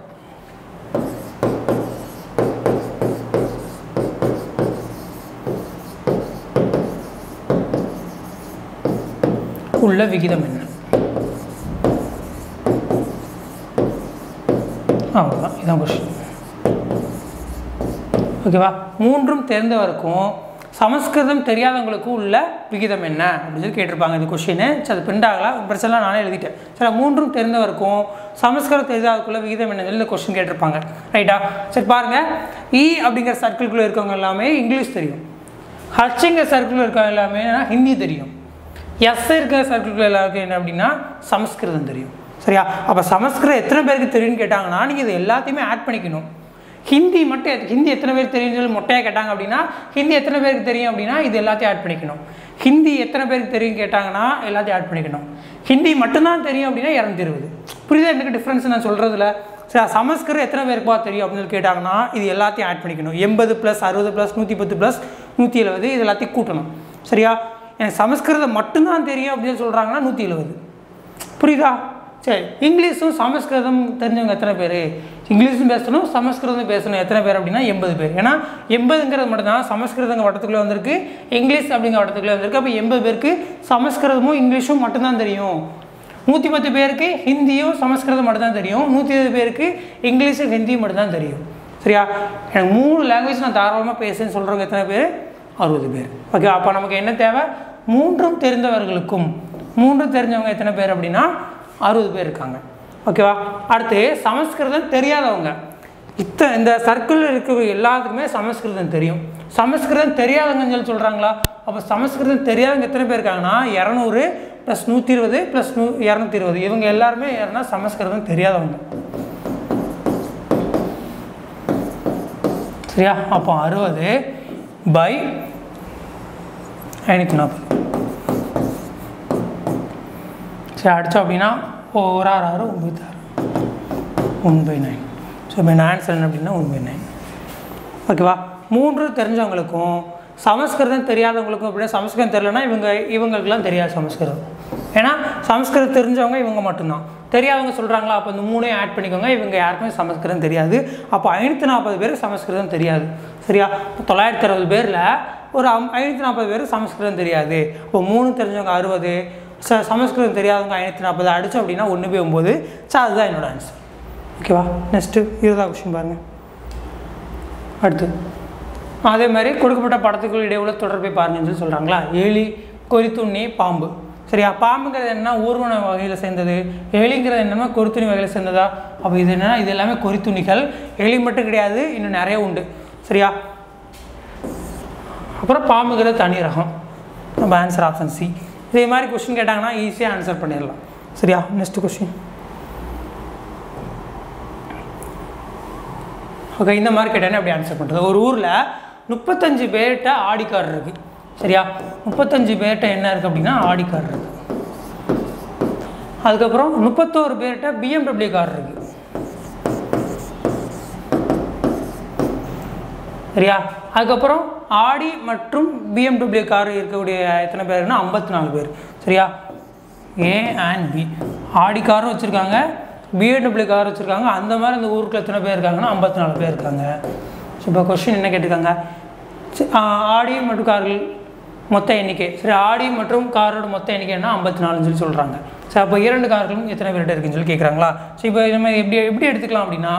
உள்ள விகிதம் என்ன அவ்வளோதான் இதான் கொஸ்டின் ஓகேவா மூன்றும் தெரிந்தவருக்கும் சமஸ்கிருதம் தெரியாதவங்களுக்கும் உள்ள விகிதம் என்ன அப்படின்னு சொல்லி கேட்டிருப்பாங்க இந்த கொஷின் சரி அது பிரிண்ட் ஆகலாம் பிரச்சனை நானே எழுதிட்டேன் சரி மூன்றும் தெரிந்தவருக்கும் சமஸ்கிருதம் தெரியாதவருக்குள்ள விகிதம் என்ன சொல்லி இந்த கொஸ்டின் கேட்டிருப்பாங்க ரைட்டா சரி பாருங்கள் இ அப்படிங்கிற சர்க்கிள்குள்ளே இருக்கவங்க எல்லாமே இங்கிலீஷ் தெரியும் ஹச்ங்கிற சர்க்கிளில் இருக்கவங்க எல்லாமே ஹிந்தி தெரியும் எஸ் இருக்கிற சர்க்கிள்குள்ள எல்லாருக்கும் என்ன அப்படின்னா சமஸ்கிருதம் தெரியும் சரியா அப்போ சமஸ்கிருதம் எத்தனை பேருக்கு தெரியும்னு கேட்டாங்கன்னா நீங்கள் இது எல்லாத்தையுமே ஆட் பண்ணிக்கணும் ஹிந்தி மட்டும் எத்- ஹிந்தி எத்தனை பேருக்கு தெரியும்னு சொல்லி மொட்டையாக கேட்டாங்க அப்படின்னா ஹிந்தி எத்தனை பேருக்கு தெரியும் அப்படின்னா இது எல்லாத்தையும் ஆட் பண்ணிக்கணும் ஹிந்தி எத்தனை பேருக்கு தெரியும் கேட்டாங்கன்னா எல்லாத்தையும் ஆட் பண்ணிக்கணும் ஹிந்தி மட்டும்தான் தெரியும் அப்படின்னா இரநூத்தி இருபது புரியுதா எனக்கு டிஃப்ரென்ஸ் நான் சொல்கிறதுல சரி சமஸ்கிருதம் எத்தனை பேருக்குப்பா தெரியும் அப்படின்னு சொல்லி கேட்டாங்கன்னா இது எல்லாத்தையும் ஆட் பண்ணிக்கணும் எண்பது ப்ளஸ் அறுபது ப்ளஸ் நூற்றி பத்து ப்ளஸ் நூற்றி எழுபது இது எல்லாத்தையும் கூட்டணும் சரியா எனக்கு சமஸ்கிருதம் மட்டும்தான் தெரியும் அப்படின்னு சொல்கிறாங்கன்னா நூற்றி எழுபது புரியுதா சரி இங்கிலீஷும் சமஸ்கிருதம் தெரிஞ்சவங்க எத்தனை பேர் இங்கிலீஷும் பேசணும் சமஸ்கிருதம் பேசணும் எத்தனை பேர் அப்படின்னா எண்பது பேர் ஏன்னா எண்பதுங்கிறது மட்டும்தான் சமஸ்கிருதங்க வட்டத்துக்குள்ளே வந்திருக்கு இங்கிலீஷ் அப்படிங்கிற வட்டத்துக்குள்ளே வந்திருக்கு அப்போ எண்பது பேருக்கு சமஸ்கிருதமும் இங்கிலீஷும் மட்டும்தான் தெரியும் நூற்றி பத்து பேருக்கு ஹிந்தியும் சமஸ்கிருதம் மட்டும்தான் தெரியும் நூற்றி இருபது பேருக்கு இங்கிலீஷும் ஹிந்தியும் மட்டும்தான் தெரியும் சரியா எனக்கு மூணு லாங்குவேஜ் நான் தாராளமாக பேசுன்னு சொல்கிறவங்க எத்தனை பேர் அறுபது பேர் ஓகே அப்போ நமக்கு என்ன தேவை மூன்றும் தெரிந்தவர்களுக்கும் மூன்றும் தெரிஞ்சவங்க எத்தனை பேர் அப்படின்னா அறுபது பேர் இருக்காங்க ஓகேவா அடுத்து சமஸ்கிருதம் தெரியாதவங்க இத்த இந்த சர்க்கிள் இருக்கிற எல்லாத்துக்குமே சமஸ்கிருதம் தெரியும் சமஸ்கிருதம் தெரியாதவங்கன்னு சொல்லி சொல்கிறாங்களா அப்போ சமஸ்கிருதம் தெரியாதவங்க எத்தனை பேர் இருக்காங்கன்னா இரநூறு ப்ளஸ் நூற்றி இருபது ப்ளஸ் நூ இரநூத்தி இருபது இவங்க எல்லாருமே யாருன்னா சமஸ்கிருதம் தெரியாதவங்க சரியா அப்போ அறுபது பை ஐநூற்றி நாற்பது சரி அடித்தோம் அப்படின்னா ஒரு ஆறு ஆறு ஒன்பது ஆறு ஒன் பை நைன் ஸோ இப்போ ஆன்சர் என்ன அப்படின்னா ஒன் பை நைன் ஓகேவா மூன்று தெரிஞ்சவங்களுக்கும் சமஸ்கிருதம் தெரியாதவங்களுக்கும் அப்படின்னா சமஸ்கிருதம் தெரியலனா இவங்க இவங்களுக்குலாம் தெரியாது சமஸ்கிருதம் ஏன்னா சமஸ்கிருதம் தெரிஞ்சவங்க இவங்க மட்டும்தான் தெரியாதவங்க சொல்கிறாங்களா அப்போ இந்த மூணையும் ஆட் பண்ணிக்கோங்க இவங்க யாருக்குமே சமஸ்கிருதம் தெரியாது அப்போ ஐநூற்றி நாற்பது பேருக்கு சமஸ்கிருதம் தெரியாது சரியா இப்போ தொள்ளாயிரத்தி அறுபது பேரில் ஒரு அம்- ஐநூற்றி நாற்பது பேருக்கு சமஸ்கிருதம் தெரியாது இப்போ மூணு தெரிஞ்சவங்க அறுபது ச சமஸ்கிருதம் தெரியாதவங்க ஐநூற்றி நாற்பது அடித்தோம் அப்படின்னா ஒன்று போய் ஒம்பது ஸோ அதுதான் என்னோட ஆன்சர் ஓகேவா நெக்ஸ்ட்டு இருபதாவது கொஷின் பாருங்கள் அடுத்து அதே மாதிரி கொடுக்கப்பட்ட படத்துக்குள் இடையுள்ள தொடர்பை பாருங்கன்னு சொல்லி சொல்கிறாங்களா எலி கொறித்துண்ணி பாம்பு சரியா பாம்புங்கிறது என்ன ஊர்வன வகையில் சேர்ந்தது எலிங்கிறது என்னன்னா கொறித்துணி வகையில் சேர்ந்ததா அப்போ இது என்னன்னா இது எல்லாமே கொறித்துணிகள் எலி மட்டும் கிடையாது இன்னும் நிறைய உண்டு சரியா அப்புறம் பாம்புங்கிறது தனி ரகம் நம்ம ஆன்சர் ஆப்ஷன் சி இதே மாதிரி கொஸ்டின் கேட்டாங்கன்னா ஈஸியாக ஆன்சர் பண்ணிடலாம் சரியா நெக்ஸ்ட் கொஸ்டின் ஓகே இந்த மாதிரி கேட்டேன்னா அப்படி ஆன்சர் பண்ணுறது ஒரு ஊரில் முப்பத்தஞ்சு பேர்கிட்ட ஆடி கார் இருக்குது சரியா முப்பத்தஞ்சு பேர்கிட்ட என்ன இருக்குது அப்படின்னா ஆடி கார் இருக்குது அதுக்கப்புறம் முப்பத்தோரு பேர்கிட்ட பிஎம்டபிள்யூ கார் இருக்குது சரியா அதுக்கப்புறம் ஆடி மற்றும் பிஎம்டபிள்யூ கார் இருக்கக்கூடிய எத்தனை பேர்னா ஐம்பத்தி நாலு பேர் சரியா ஏ அண்ட் பி ஆடி காரும் வச்சுருக்காங்க பிஎம்டபிள்யூ கார் வச்சுருக்காங்க அந்த மாதிரி அந்த ஊருக்கு எத்தனை பேர் இருக்காங்கன்னா ஐம்பத்தி நாலு பேர் இருக்காங்க ஸோ இப்போ கொஸ்டின் என்ன கேட்டிருக்காங்க சி- ஆ, ஆடி மற்றும் கார்கள் மொத்த எண்ணிக்கை சரி ஆடி மற்றும் காரோட மொத்த எண்ணிக்கைன்னா ஐம்பத்தி நாலுன்னு சொல்லி சொல்கிறாங்க ஸோ அப்போ இரண்டு கார்களும் எத்தனை பேர்கிட்ட இருக்குன்னு சொல்லி கேட்குறாங்களா ஸோ இப்போ நம்ம எப்படி எப்படி எடுத்துக்கலாம் அப்படின்னா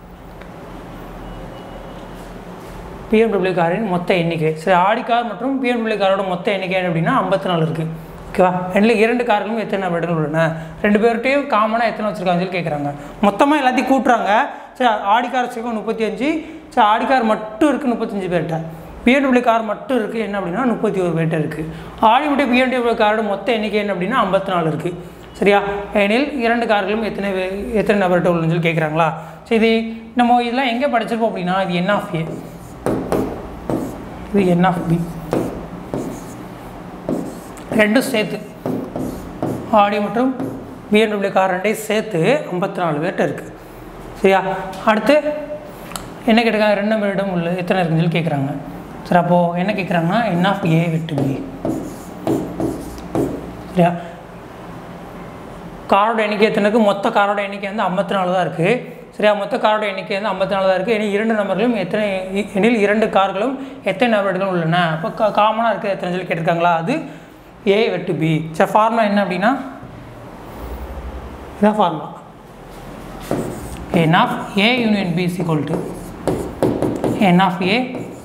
பிஎம்டபிள்யூ காரின் மொத்த எண்ணிக்கை சரி ஆடி கார் மற்றும் பிஎம்டபிள்யூ காரோட மொத்த எண்ணிக்கை என்ன அப்படின்னா ஐம்பத்தி நாலு இருக்குது ஓகேவா ரெண்டில் இரண்டு கார்களும் எத்தனை நபர்கள் உள்ளன ரெண்டு பேர்கிட்டையும் காமனாக எத்தனை வச்சுருக்காங்கன்னு சொல்லி கேட்குறாங்க மொத்தமாக எல்லாத்தையும் கூட்டுறாங்க சரி ஆடி கார் வச்சுருக்கோம் முப்பத்தி அஞ்சு சரி ஆடி கார் மட்டும் இருக்குது முப்பத்தஞ்சு பேர்கிட்ட பிஎன்டபிள்யூ கார் மட்டும் இருக்குது என்ன அப்படின்னா முப்பத்தி ஒரு பேர்கிட்ட இருக்குது ஆடி மட்டும் பிஎன்டபிள்யூ காரோட மொத்த எண்ணிக்கை என்ன அப்படின்னா ஐம்பத்தி நாலு இருக்குது சரியா எனில் இரண்டு கார்களும் எத்தனை வே- எத்தனை நபர்கிட்ட உள்ளன்னு சொல்லி கேட்குறாங்களா சரி இது நம்ம இதெல்லாம் எங்கே படிச்சிருப்போம் அப்படின்னா இது என் ஆஃப் ஏ இது என் ஆஃப் பி ரெண்டும் சேர்த்து ஆடி மற்றும் பிஎன்டபிள்யூ கார் ரெண்டையும் சேர்த்து ஐம்பத்தி நாலு பேர்கிட்ட இருக்குது சரியா அடுத்து என்ன கேட்டிருக்காங்க ரெண்டு நம்பரிடம் உள்ள எத்தனை இருக்குன்னு சொல்லி கேட்குறாங்க சரி அப்போது என்ன கேட்குறாங்கன்னா என் ஆஃப் ஏ வெட்டு பி சரியா காரோட எண்ணிக்கை எத்தனை இருக்குது மொத்த காரோட எண்ணிக்கை வந்து ஐம்பத்தி நாலு தான் இருக்குது சரியா மொத்த காரோட எண்ணிக்கை வந்து ஐம்பத்தி நாலு தான் இருக்குது இனி இரண்டு நபர்களும் எத்தனை இ- எனில் இரண்டு கார்களும் எத்தனை நபர்கள் உள்ளன அப்போ கா காமனாக இருக்குது எத்தனை சொல்லி கேட்டிருக்காங்களா அது ஏ வெட்டு பி சரி ஃபார்முலா என்ன அப்படின்னா இதான் formula n of A union B is equal to n of A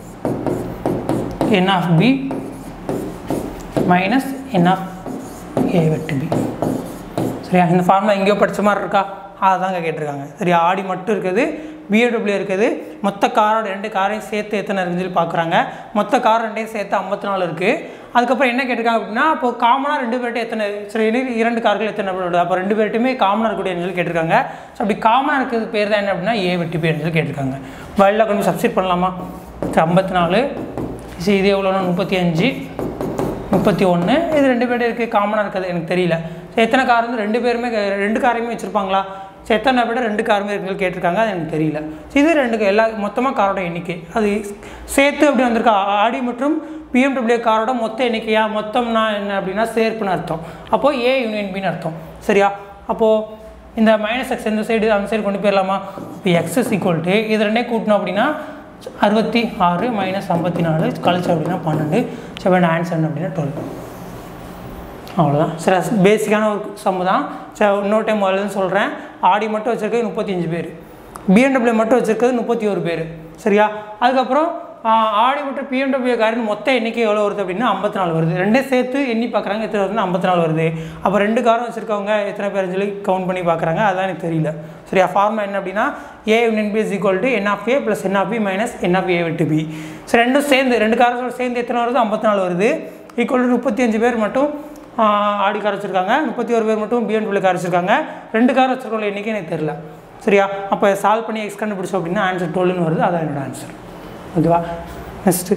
n of B minus n of A வெட்டு பி சரியா இந்த ஃபார்முலா எங்கேயோ படிச்ச மாதிரி இருக்கா அதுதாங்க கேட்டிருக்காங்க சரியா ஆடி மட்டும் இருக்குது பிஏடபிள்யூ இருக்குது மொத்த காரோட ரெண்டு காரையும் சேர்த்து எத்தனை இருக்குன்னு சொல்லி பார்க்குறாங்க மொத்த கார் ரெண்டையும் சேர்த்து ஐம்பத்தி நாலு இருக்குது அதுக்கப்புறம் என்ன கேட்டிருக்காங்க அப்படின்னா இப்போ காமனாக ரெண்டு பேர்கிட்ட எத்தனை சரி இனி இரண்டு கார்கள் எத்தனை நபர் உள்ளது அப்போ ரெண்டு பேர்ட்டுமே காமனாக இருக்கக்கூடியன்னு சொல்லி கேட்டிருக்காங்க ஸோ அப்படி காமனாக இருக்கிறது பேர் தான் என்ன அப்படின்னா ஏ வெட்டி பேர்னு சொல்லி கேட்டிருக்காங்க வயலில் கொஞ்சம் சப்ஸ்டிட் பண்ணலாமா சரி ஐம்பத்தி நாலு சரி இது எவ்வளோனா முப்பத்தி அஞ்சு முப்பத்தி ஒன்று இது ரெண்டு பேர்ட்டு இருக்குது காமனாக இருக்கிறது எனக்கு தெரியல சரி எத்தனை கார் வந்து ரெண்டு பேருமே க- ரெண்டு காரையுமே வச்சுருப்பாங்களா சரி எத்தனை பேர்ட்ட ரெண்டு காருமே இருக்குன்னு கேட்டிருக்காங்க அது எனக்கு தெரியல சரி, இது ரெண்டு எல்லா மொத்தமாக காரோட எண்ணிக்கை அது சேர்த்து அப்படி வந்திருக்கா ஆடி மற்றும் பிஎம்டபிள்யூ காரோட மொத்த எண்ணிக்கையா மொத்தம்னா என்ன அப்படின்னா சேர்ப்புன்னு அர்த்தம் அப்போது ஏ யூனியன் பின்னு அர்த்தம் சரியா அப்போது இந்த மைனஸ் எக்ஸ் இந்த சைடு அந்த சைடு கொண்டு போயிடலாமா இப்போ எக்ஸ் இஸ் ஈக்குவல் டு இது ரெண்டே கூட்டணும் அப்படின்னா அறுபத்தி ஆறு மைனஸ் ஐம்பத்தி நாலு கழிச்சு அப்படின்னா பன்னெண்டு செவன் ஆன்சர் என்ன அப்படின்னா டுவெல் அவ்வளோதான் சரி பேசிக்கான ஒரு சம்மு தான் சரி இன்னொரு டைம் முதல்ல சொல்கிறேன் ஆடி மட்டும் வச்சுருக்கிறது முப்பத்தஞ்சு பேர் பிஎன்டபிள்யூ மட்டும் வச்சுருக்கிறது முப்பத்தி ஒரு பேர் சரியா அதுக்கப்புறம் ஆ, ஆடி மற்றும் பிஎன்டபிள்யூ காரின் மொத்த எண்ணிக்கை எவ்வளோ வருது அப்படின்னா ஐம்பத்தி நாலு வருது ரெண்டே சேர்த்து எண்ணி பார்க்குறாங்க எத்தனை வருதுன்னா ஐம்பத்தி நாலு வருது அப்போ ரெண்டு காரும் வச்சுருக்கவங்க எத்தனை பேர்னு சொல்லி கவுண்ட் பண்ணி பார்க்குறாங்க அதான் எனக்கு தெரியல சரியா ஃபார்முலா என்ன அப்படின்னா A union B is equal to n of A plus n of B minus n of A விட்டு பி சரி ரெண்டும் சேர்ந்து ரெண்டு காரோட சேர்ந்து எத்தனை வருது ஐம்பத்தி நாலு வருது ஈக்குவல் டு முப்பத்தி அஞ்சு பேர் மட்டும் ஆஹ், ஆடி கார் வச்சுருக்காங்க முப்பத்தி ஒரு பேர் மட்டும் பிஎன்டபிள்யூ கார் வச்சுருக்காங்க ரெண்டு கார் வச்சுருக்கவங்க எண்ணிக்கை எனக்கு தெரில சரியா அப்போ சால்வ் பண்ணி எக்ஸ் கண்டுபிடிச்சோம் அப்படின்னா ஆன்சர் டுவெல்னு வருது அதான் என்னோட ஆன்சர் ஓகேவா நெக்ஸ்ட்டு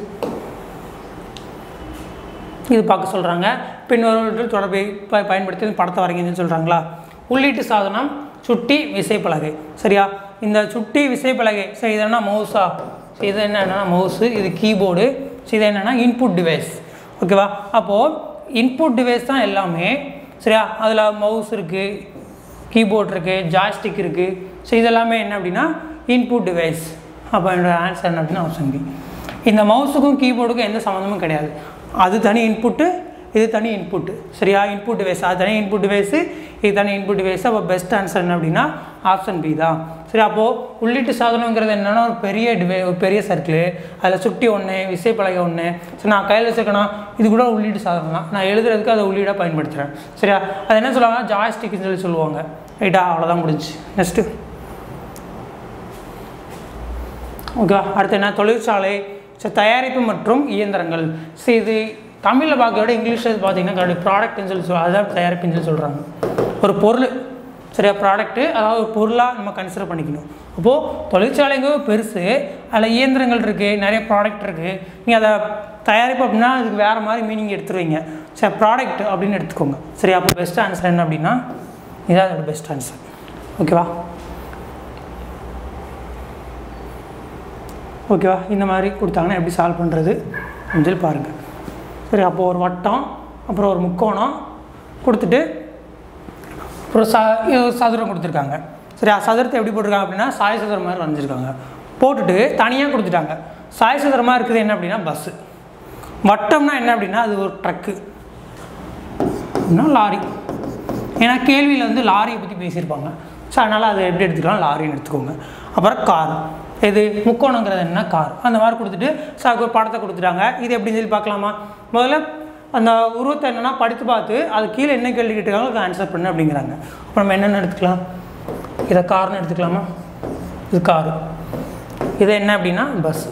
இது பார்க்க சொல்கிறாங்க பின்வரும் தொடர்பை ப பயன்படுத்தி இந்த படத்தை வரைங்கன்னு சொல்கிறாங்களா உள்ளீட்டு சாதனம் சுட்டி விசைப்பலகை சரியா இந்த சுட்டி விசைப்பலகை சரி இது என்ன மவுஸா சரி இது என்னன்னா மவுஸு இது கீபோர்டு சரி இது என்னென்னா இன்புட் டிவைஸ் ஓகேவா அப்போது இன்புட் டிவைஸ் தான் எல்லாமே சரியா அதில் மவுஸ் இருக்குது கீபோர்ட் இருக்குது ஜாய்ஸ்டிக் இருக்குது ஸோ இதெல்லாமே என்ன அப்படின்னா இன்புட் டிவைஸ் அப்போ என்னோட ஆன்சர் என்ன அப்படின்னா ஆப்ஷன் பி இந்த மவுஸுக்கும் கீபோர்டுக்கும் எந்த சம்மந்தமும் கிடையாது அது தனி இன்புட்டு இது தனி இன்புட்டு சரியா இன்புட் டிவைஸ் அது தனி இன்புட் டிவைஸு இது தனி இன்புட் டிவைஸ் அப்போ பெஸ்ட் ஆன்சர் என்ன அப்படின்னா ஆப்ஷன் பி தான் சரி அப்போது உள்ளீட்டு சாதனங்கிறது என்னென்னா ஒரு பெரிய டிவை ஒரு பெரிய சர்க்கிள் அதில் சுட்டி ஒன்று விசைப்பலகை ஒன்று சரி நான் கையில் வச்சுருக்கேன்னா இது கூட உள்ளீட்டு சாதனம் தான் நான் எழுதுறதுக்கு அதை உள்ளீடாக பயன்படுத்துகிறேன் சரியா அது என்ன சொல்லுவாங்க ஜாய்ஸ்டிக்னு சொல்லி சொல்லுவாங்க ரைட்டா அவ்வளோதான் முடிஞ்சு நெக்ஸ்ட்டு ஓகே அடுத்து என்ன தொழிற்சாலை ஸோ தயாரிப்பு மற்றும் இயந்திரங்கள் ஸோ இது தமிழில் பார்க்கறத இங்கிலீஷில் பார்த்தீங்கன்னா ப்ராடக்ட்னு சொல்லி சொல் அதான் தயாரிப்புன்னு சொல்லி சொல்கிறாங்க ஒரு பொருள் சரியா ப்ராடக்ட்டு அதாவது ஒரு பொருளாக நம்ம கன்சிடர் பண்ணிக்கணும் அப்போது தொழிற்சாலைங்க பெருசு அதில் இயந்திரங்கள் இருக்குது நிறைய ப்ராடக்ட் இருக்குது நீங்கள் அதை தயாரிப்பு அப்படின்னா அதுக்கு வேறு மாதிரி மீனிங் எடுத்துருவீங்க சரி ப்ராடக்ட் அப்படின்னு எடுத்துக்கோங்க சரி அப்போ பெஸ்ட் ஆன்சர் என்ன அப்படின்னா இதான் அதோட பெஸ்ட் ஆன்சர் ஓகேவா ஓகேவா இந்த மாதிரி கொடுத்தாங்கன்னா எப்படி சால்வ் பண்ணுறது அப்படின்னு சொல்லி பாருங்கள் சரி அப்போது ஒரு வட்டம் அப்புறம் ஒரு முக்கோணம் கொடுத்துட்டு அப்புறம் ச இது ஒரு சதுரம் கொடுத்துருக்காங்க சரி ஆ, சதுரத்தை எப்படி போட்டிருக்காங்க அப்படின்னா சாய் சதுரம் மாதிரி வரைஞ்சிருக்காங்க போட்டுட்டு தனியாக கொடுத்துட்டாங்க சாய் சதுரமாக இருக்குது என்ன அப்படின்னா பஸ்ஸு வட்டம்னா என்ன அப்படின்னா அது ஒரு ட்ரக்கு அப்படின்னா லாரி ஏன்னா கேள்வியில் வந்து லாரியை பற்றி பேசியிருப்பாங்க ஸோ அதனால் அதை எப்படி எடுத்துக்கலாம் லாரின்னு எடுத்துக்கோங்க அப்புறம் கார் இது முக்கோணங்கிறது என்ன கார் அந்த மாதிரி கொடுத்துட்டு ஸோ அதுக்கு ஒரு படத்தை கொடுத்துட்டாங்க இது எப்படின்னு சொல்லி பார்க்கலாமா முதல்ல அந்த உருவத்தை என்னென்னா படித்து பார்த்து அது கீழே என்ன கேள்வி கேட்டுருக்காங்களோ அதுக்கு ஆன்சர் பண்ணு அப்படிங்கிறாங்க அப்போ நம்ம என்னென்ன எடுத்துக்கலாம் இதை கார்னு எடுத்துக்கலாமா இது காரு இது என்ன அப்படின்னா பஸ்ஸு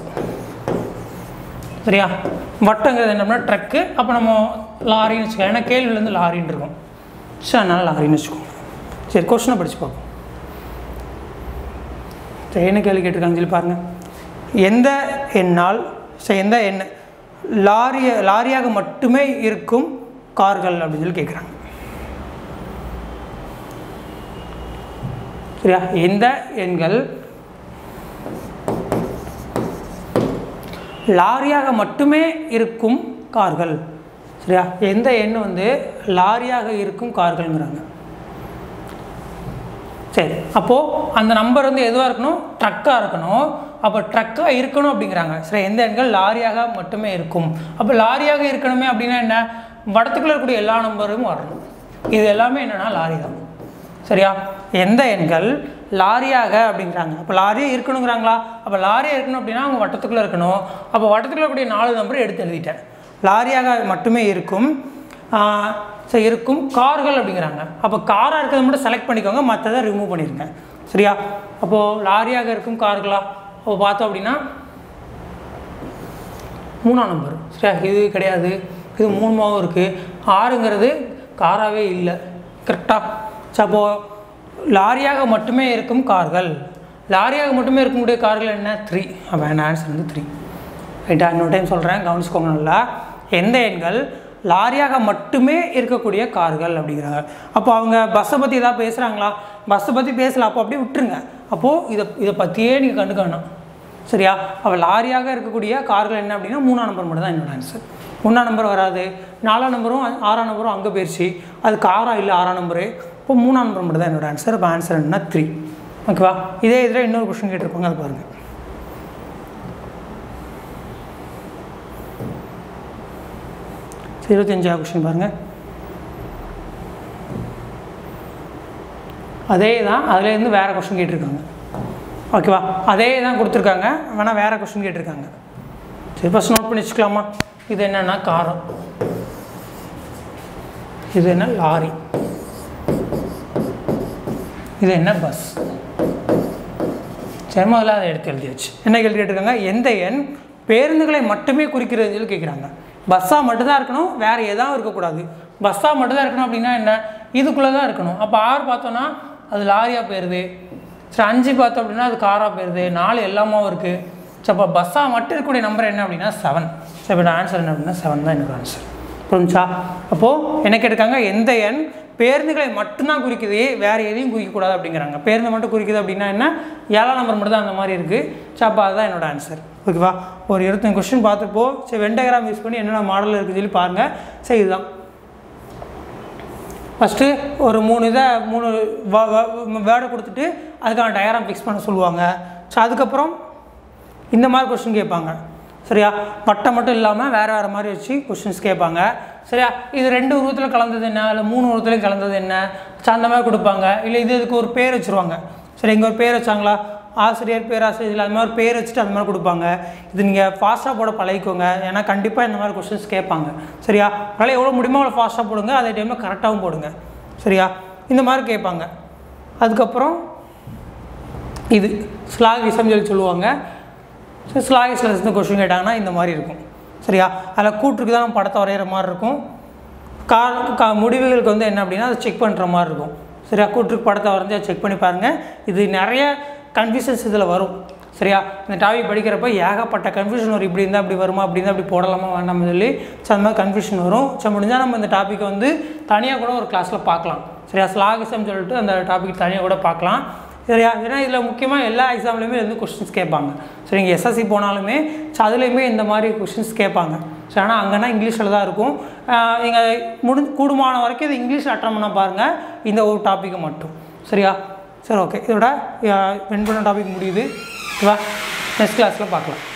சரியா வட்டங்கிறது என்ன அப்படின்னா ட்ரக்கு அப்போ நம்ம லாரின்னு வச்சுக்கலாம் ஏன்னா கேள்வியில் வந்து லாரின்னு இருக்கும் ஸோ அதனால் லாரின்னு வச்சுக்கோங்க சரி கொஷினை படித்து பார்ப்போம் சரி என்ன கேள்வி கேட்டிருக்காங்கன்னு சொல்லி பாருங்கள் எந்த எண்ணால் சரி எந்த எண் லாரிய லாரியாக மட்டுமே இருக்கும் கார்கள் அப்படின்னு சொல்லி கேட்குறாங்க சரியா எந்த எண்கள் லாரியாக மட்டுமே இருக்கும் கார்கள் சரியா எந்த எண் வந்து லாரியாக இருக்கும் கார்கள்ங்கிறாங்க சரி அப்போது அந்த நம்பர் வந்து எதுவாக இருக்கணும் ட்ரக்காக இருக்கணும் அப்போ ட்ரக்காக இருக்கணும் அப்படிங்கிறாங்க சரி எந்த எண்கள் லாரியாக மட்டுமே இருக்கும் அப்போ லாரியாக இருக்கணுமே அப்படின்னா என்ன வடத்துக்குள்ள இருக்கக்கூடிய எல்லா நம்பரும் வரணும் இது எல்லாமே என்னென்னா லாரி தான் சரியா எந்த எண்கள் லாரியாக அப்படிங்கிறாங்க அப்போ லாரியே இருக்கணுங்கிறாங்களா அப்போ லாரியாக இருக்கணும் அப்படின்னா அவங்க வட்டத்துக்குள்ளே இருக்கணும் அப்போ வட்டத்துக்குள்ள இருக்கக்கூடிய நாலு நம்பர் எடுத்து எழுதிட்டேன் லாரியாக மட்டுமே இருக்கும் ஸோ இருக்கும் கார்கள் அப்படிங்கிறாங்க அப்போ காராக இருக்கிறத மட்டும் செலக்ட் பண்ணிக்கோங்க மற்றதை ரிமூவ் பண்ணிடுங்க சரியா அப்போது லாரியாக இருக்கும் கார்களா அப்போ பார்த்தோம் அப்படின்னா மூணாம் நம்பர் சரியா இது கிடையாது இது மூணுமாவும் இருக்குது ஆறுங்கிறது காராகவே இல்லை கரெக்டாக ஸோ அப்போது லாரியாக மட்டுமே இருக்கும் கார்கள் லாரியாக மட்டுமே இருக்கக்கூடிய கார்கள் என்ன த்ரீ அப்போ என் ஆன்சர் வந்து த்ரீ ரைட்டா இன்னொரு டைம் சொல்கிறேன் கவனிச்சுக்கோங்க நல்லா எந்த எண்கள் லாரியாக மட்டுமே இருக்கக்கூடிய கார்கள் அப்படிங்கிறாங்க அப்போ அவங்க பஸ்ஸை பற்றி எதாவது பேசுகிறாங்களா பஸ்ஸை பற்றி பேசல அப்போ அப்படியே விட்டுருங்க அப்போது இதை இதை பற்றியே நீங்கள் கண்டுக்கணும் சரியா அப்போ லாரியாக இருக்கக்கூடிய கார்கள் என்ன அப்படின்னா மூணாம் நம்பர் மட்டும் தான் என்னோட ஆன்சர் ஒன்றாம் நம்பர் வராது நாலாம் நம்பரும் ஆறாம் நம்பரும் அங்கே போயிடுச்சு அது காராக இல்லை ஆறாம் நம்பரு இப்போ மூணாம் நம்பர் மட்டும் தான் என்னோட ஆன்சர் இப்போ ஆன்சர் என்ன த்ரீ ஓகேவா இதே இதில் இன்னொரு கொஷின் கேட்டிருப்பாங்க அது பாருங்கள் இருபத்தஞ்சாவது கொஷின் பாருங்கள் அதே தான் அதுலேருந்து வேறு கொஷின் கேட்டிருக்காங்க ஓகேவா அதே தான் கொடுத்துருக்காங்க வேணால் வேறு கொஷின் கேட்டிருக்காங்க சரி ஃபஸ்ட் நோட் பண்ணி வச்சுக்கலாமா இது என்னென்னா காரம் இது என்ன லாரி இது என்ன பஸ் சரி முதல்ல அதை எடுத்து எழுதியாச்சு என்ன கேள்வி கேட்டிருக்காங்க எந்த எண் பேருந்துகளை மட்டுமே குறிக்கிறதுன்னு சொல்லி கேட்குறாங்க பஸ்ஸாக மட்டும்தான் இருக்கணும் வேறு எதாவது இருக்கக்கூடாது பஸ்ஸாக மட்டும்தான் இருக்கணும் அப்படின்னா என்ன இதுக்குள்ளே தான் இருக்கணும் அப்போ ஆறு பார்த்தோன்னா அது லாரியாக போயிடுது சரி அஞ்சு பார்த்தோம் அப்படின்னா அது காராக போயிடுது நாலு எல்லாமாவும் இருக்குது ஸோ அப்போ பஸ்ஸாக மட்டும் இருக்கக்கூடிய நம்பர் என்ன அப்படின்னா செவன் ஸோ இப்போ ஆன்சர் என்ன அப்படின்னா செவன் தான் என்னோட ஆன்சர் புரிஞ்சா அப்போது என்ன கேட்டிருக்காங்க எந்த எண் பேருந்துகளை மட்டும்தான் குறிக்குது வேறு எதையும் குறிக்கக்கூடாது அப்படிங்கிறாங்க பேருந்து மட்டும் குறிக்குது அப்படின்னா என்ன ஏழாம் நம்பர் மட்டும் தான் அந்த மாதிரி இருக்குது ஸோ அப்போ அதுதான் என்னோட ஆன்சர் ஓகேவா ஒரு இருபத்தஞ்சு கொஸ்டின் பார்த்துப்போ சரி வெண்டகிராம் யூஸ் பண்ணி என்னென்ன மாடல் இருக்குன்னு சொல்லி பாருங்கள் சரி இதுதான் ஃபஸ்ட்டு ஒரு மூணு இதை மூணு வேர்டை கொடுத்துட்டு அதுக்கான டயராம் ஃபிக்ஸ் பண்ண சொல்லுவாங்க ஸோ அதுக்கப்புறம் இந்த மாதிரி கொஸ்டின் கேட்பாங்க சரியா வட்டம் மட்டும் இல்லாமல் வேறு வேறு மாதிரி வச்சு கொஸ்டின்ஸ் கேட்பாங்க சரியா இது ரெண்டு உருவத்தில் கலந்தது என்ன இல்லை மூணு உருவத்துலையும் கலந்தது என்ன ஸோ அந்த மாதிரி கொடுப்பாங்க இல்லை இது இதுக்கு ஒரு பேர் வச்சுருவாங்க சரி இங்கே ஒரு பேர் வச்சாங்களா ஆசிரியர் பேராசிரியர் இல்லை அது மாதிரி ஒரு பேர் வச்சுட்டு அந்த மாதிரி கொடுப்பாங்க இது நீங்கள் ஃபாஸ்ட்டாக போட பழகிக்கோங்க ஏன்னா கண்டிப்பாக இந்த மாதிரி கொஸ்டின்ஸ் கேட்பாங்க சரியா அதனால் எவ்வளோ முடியுமோ அவ்வளோ ஃபாஸ்ட்டாக போடுங்க அதே டைமில் கரெக்டாகவும் போடுங்க சரியா இந்த மாதிரி கேட்பாங்க அதுக்கப்புறம் இது ஸ்லாகிசம் சொல்லி சொல்லுவாங்க ஸோ ஸ்லாகிஸில் இருந்து கொஸ்டின் கேட்டாங்கன்னா இந்த மாதிரி இருக்கும் சரியா அதில் கூற்றுக்கு தான் நம்ம படத்தை வரைகிற மாதிரி இருக்கும் கா கா முடிவுகளுக்கு வந்து என்ன அப்படின்னா அதை செக் பண்ணுற மாதிரி இருக்கும் சரியா கூற்றுக்கு படத்தை வரைஞ்சி அதை செக் பண்ணி பாருங்கள் இது நிறைய கன்ஃபியூஷன்ஸ் இதில் வரும் சரியா இந்த டாபிக் படிக்கிறப்ப ஏகப்பட்ட கன்ஃபியூஷன் வரும் இப்படி இருந்தால் அப்படி வருமா அப்படி இருந்தால் அப்படி போடலாமா வேண்டாம்னு சொல்லி ஸோ அந்த மாதிரி கன்ஃபியூஷன் வரும் ஸோ முடிஞ்சால் நம்ம இந்த டாப்பிக்கை வந்து தனியாக கூட ஒரு கிளாஸில் பார்க்கலாம் சரியா ஸ்லாகிசம் சொல்லிட்டு அந்த டாபிக் தனியாக கூட பார்க்கலாம் சரியா ஏன்னா இதில் முக்கியமாக எல்லா எக்ஸாம்லேயுமே வந்து கொஸ்டின்ஸ் கேட்பாங்க ஸோ நீங்கள் எஸ்எஸ்சி போனாலுமே ஸோ அதுலேயுமே இந்த மாதிரி கொஸ்டின்ஸ் கேட்பாங்க ஸோ ஆனால் அங்கேனா இங்கிலீஷில் தான் இருக்கும் நீங்கள் முடி கூடுமான வரைக்கும் இது இங்கிலீஷில் அட்டன் பண்ண பாருங்கள் இந்த ஒரு டாப்பிக்கை மட்டும் சரியா சரி ஓகே இதோட வின் பண்ண டாபிக் முடியுது ஓகேவா நெக்ஸ்ட் கிளாஸில் பார்க்கலாம்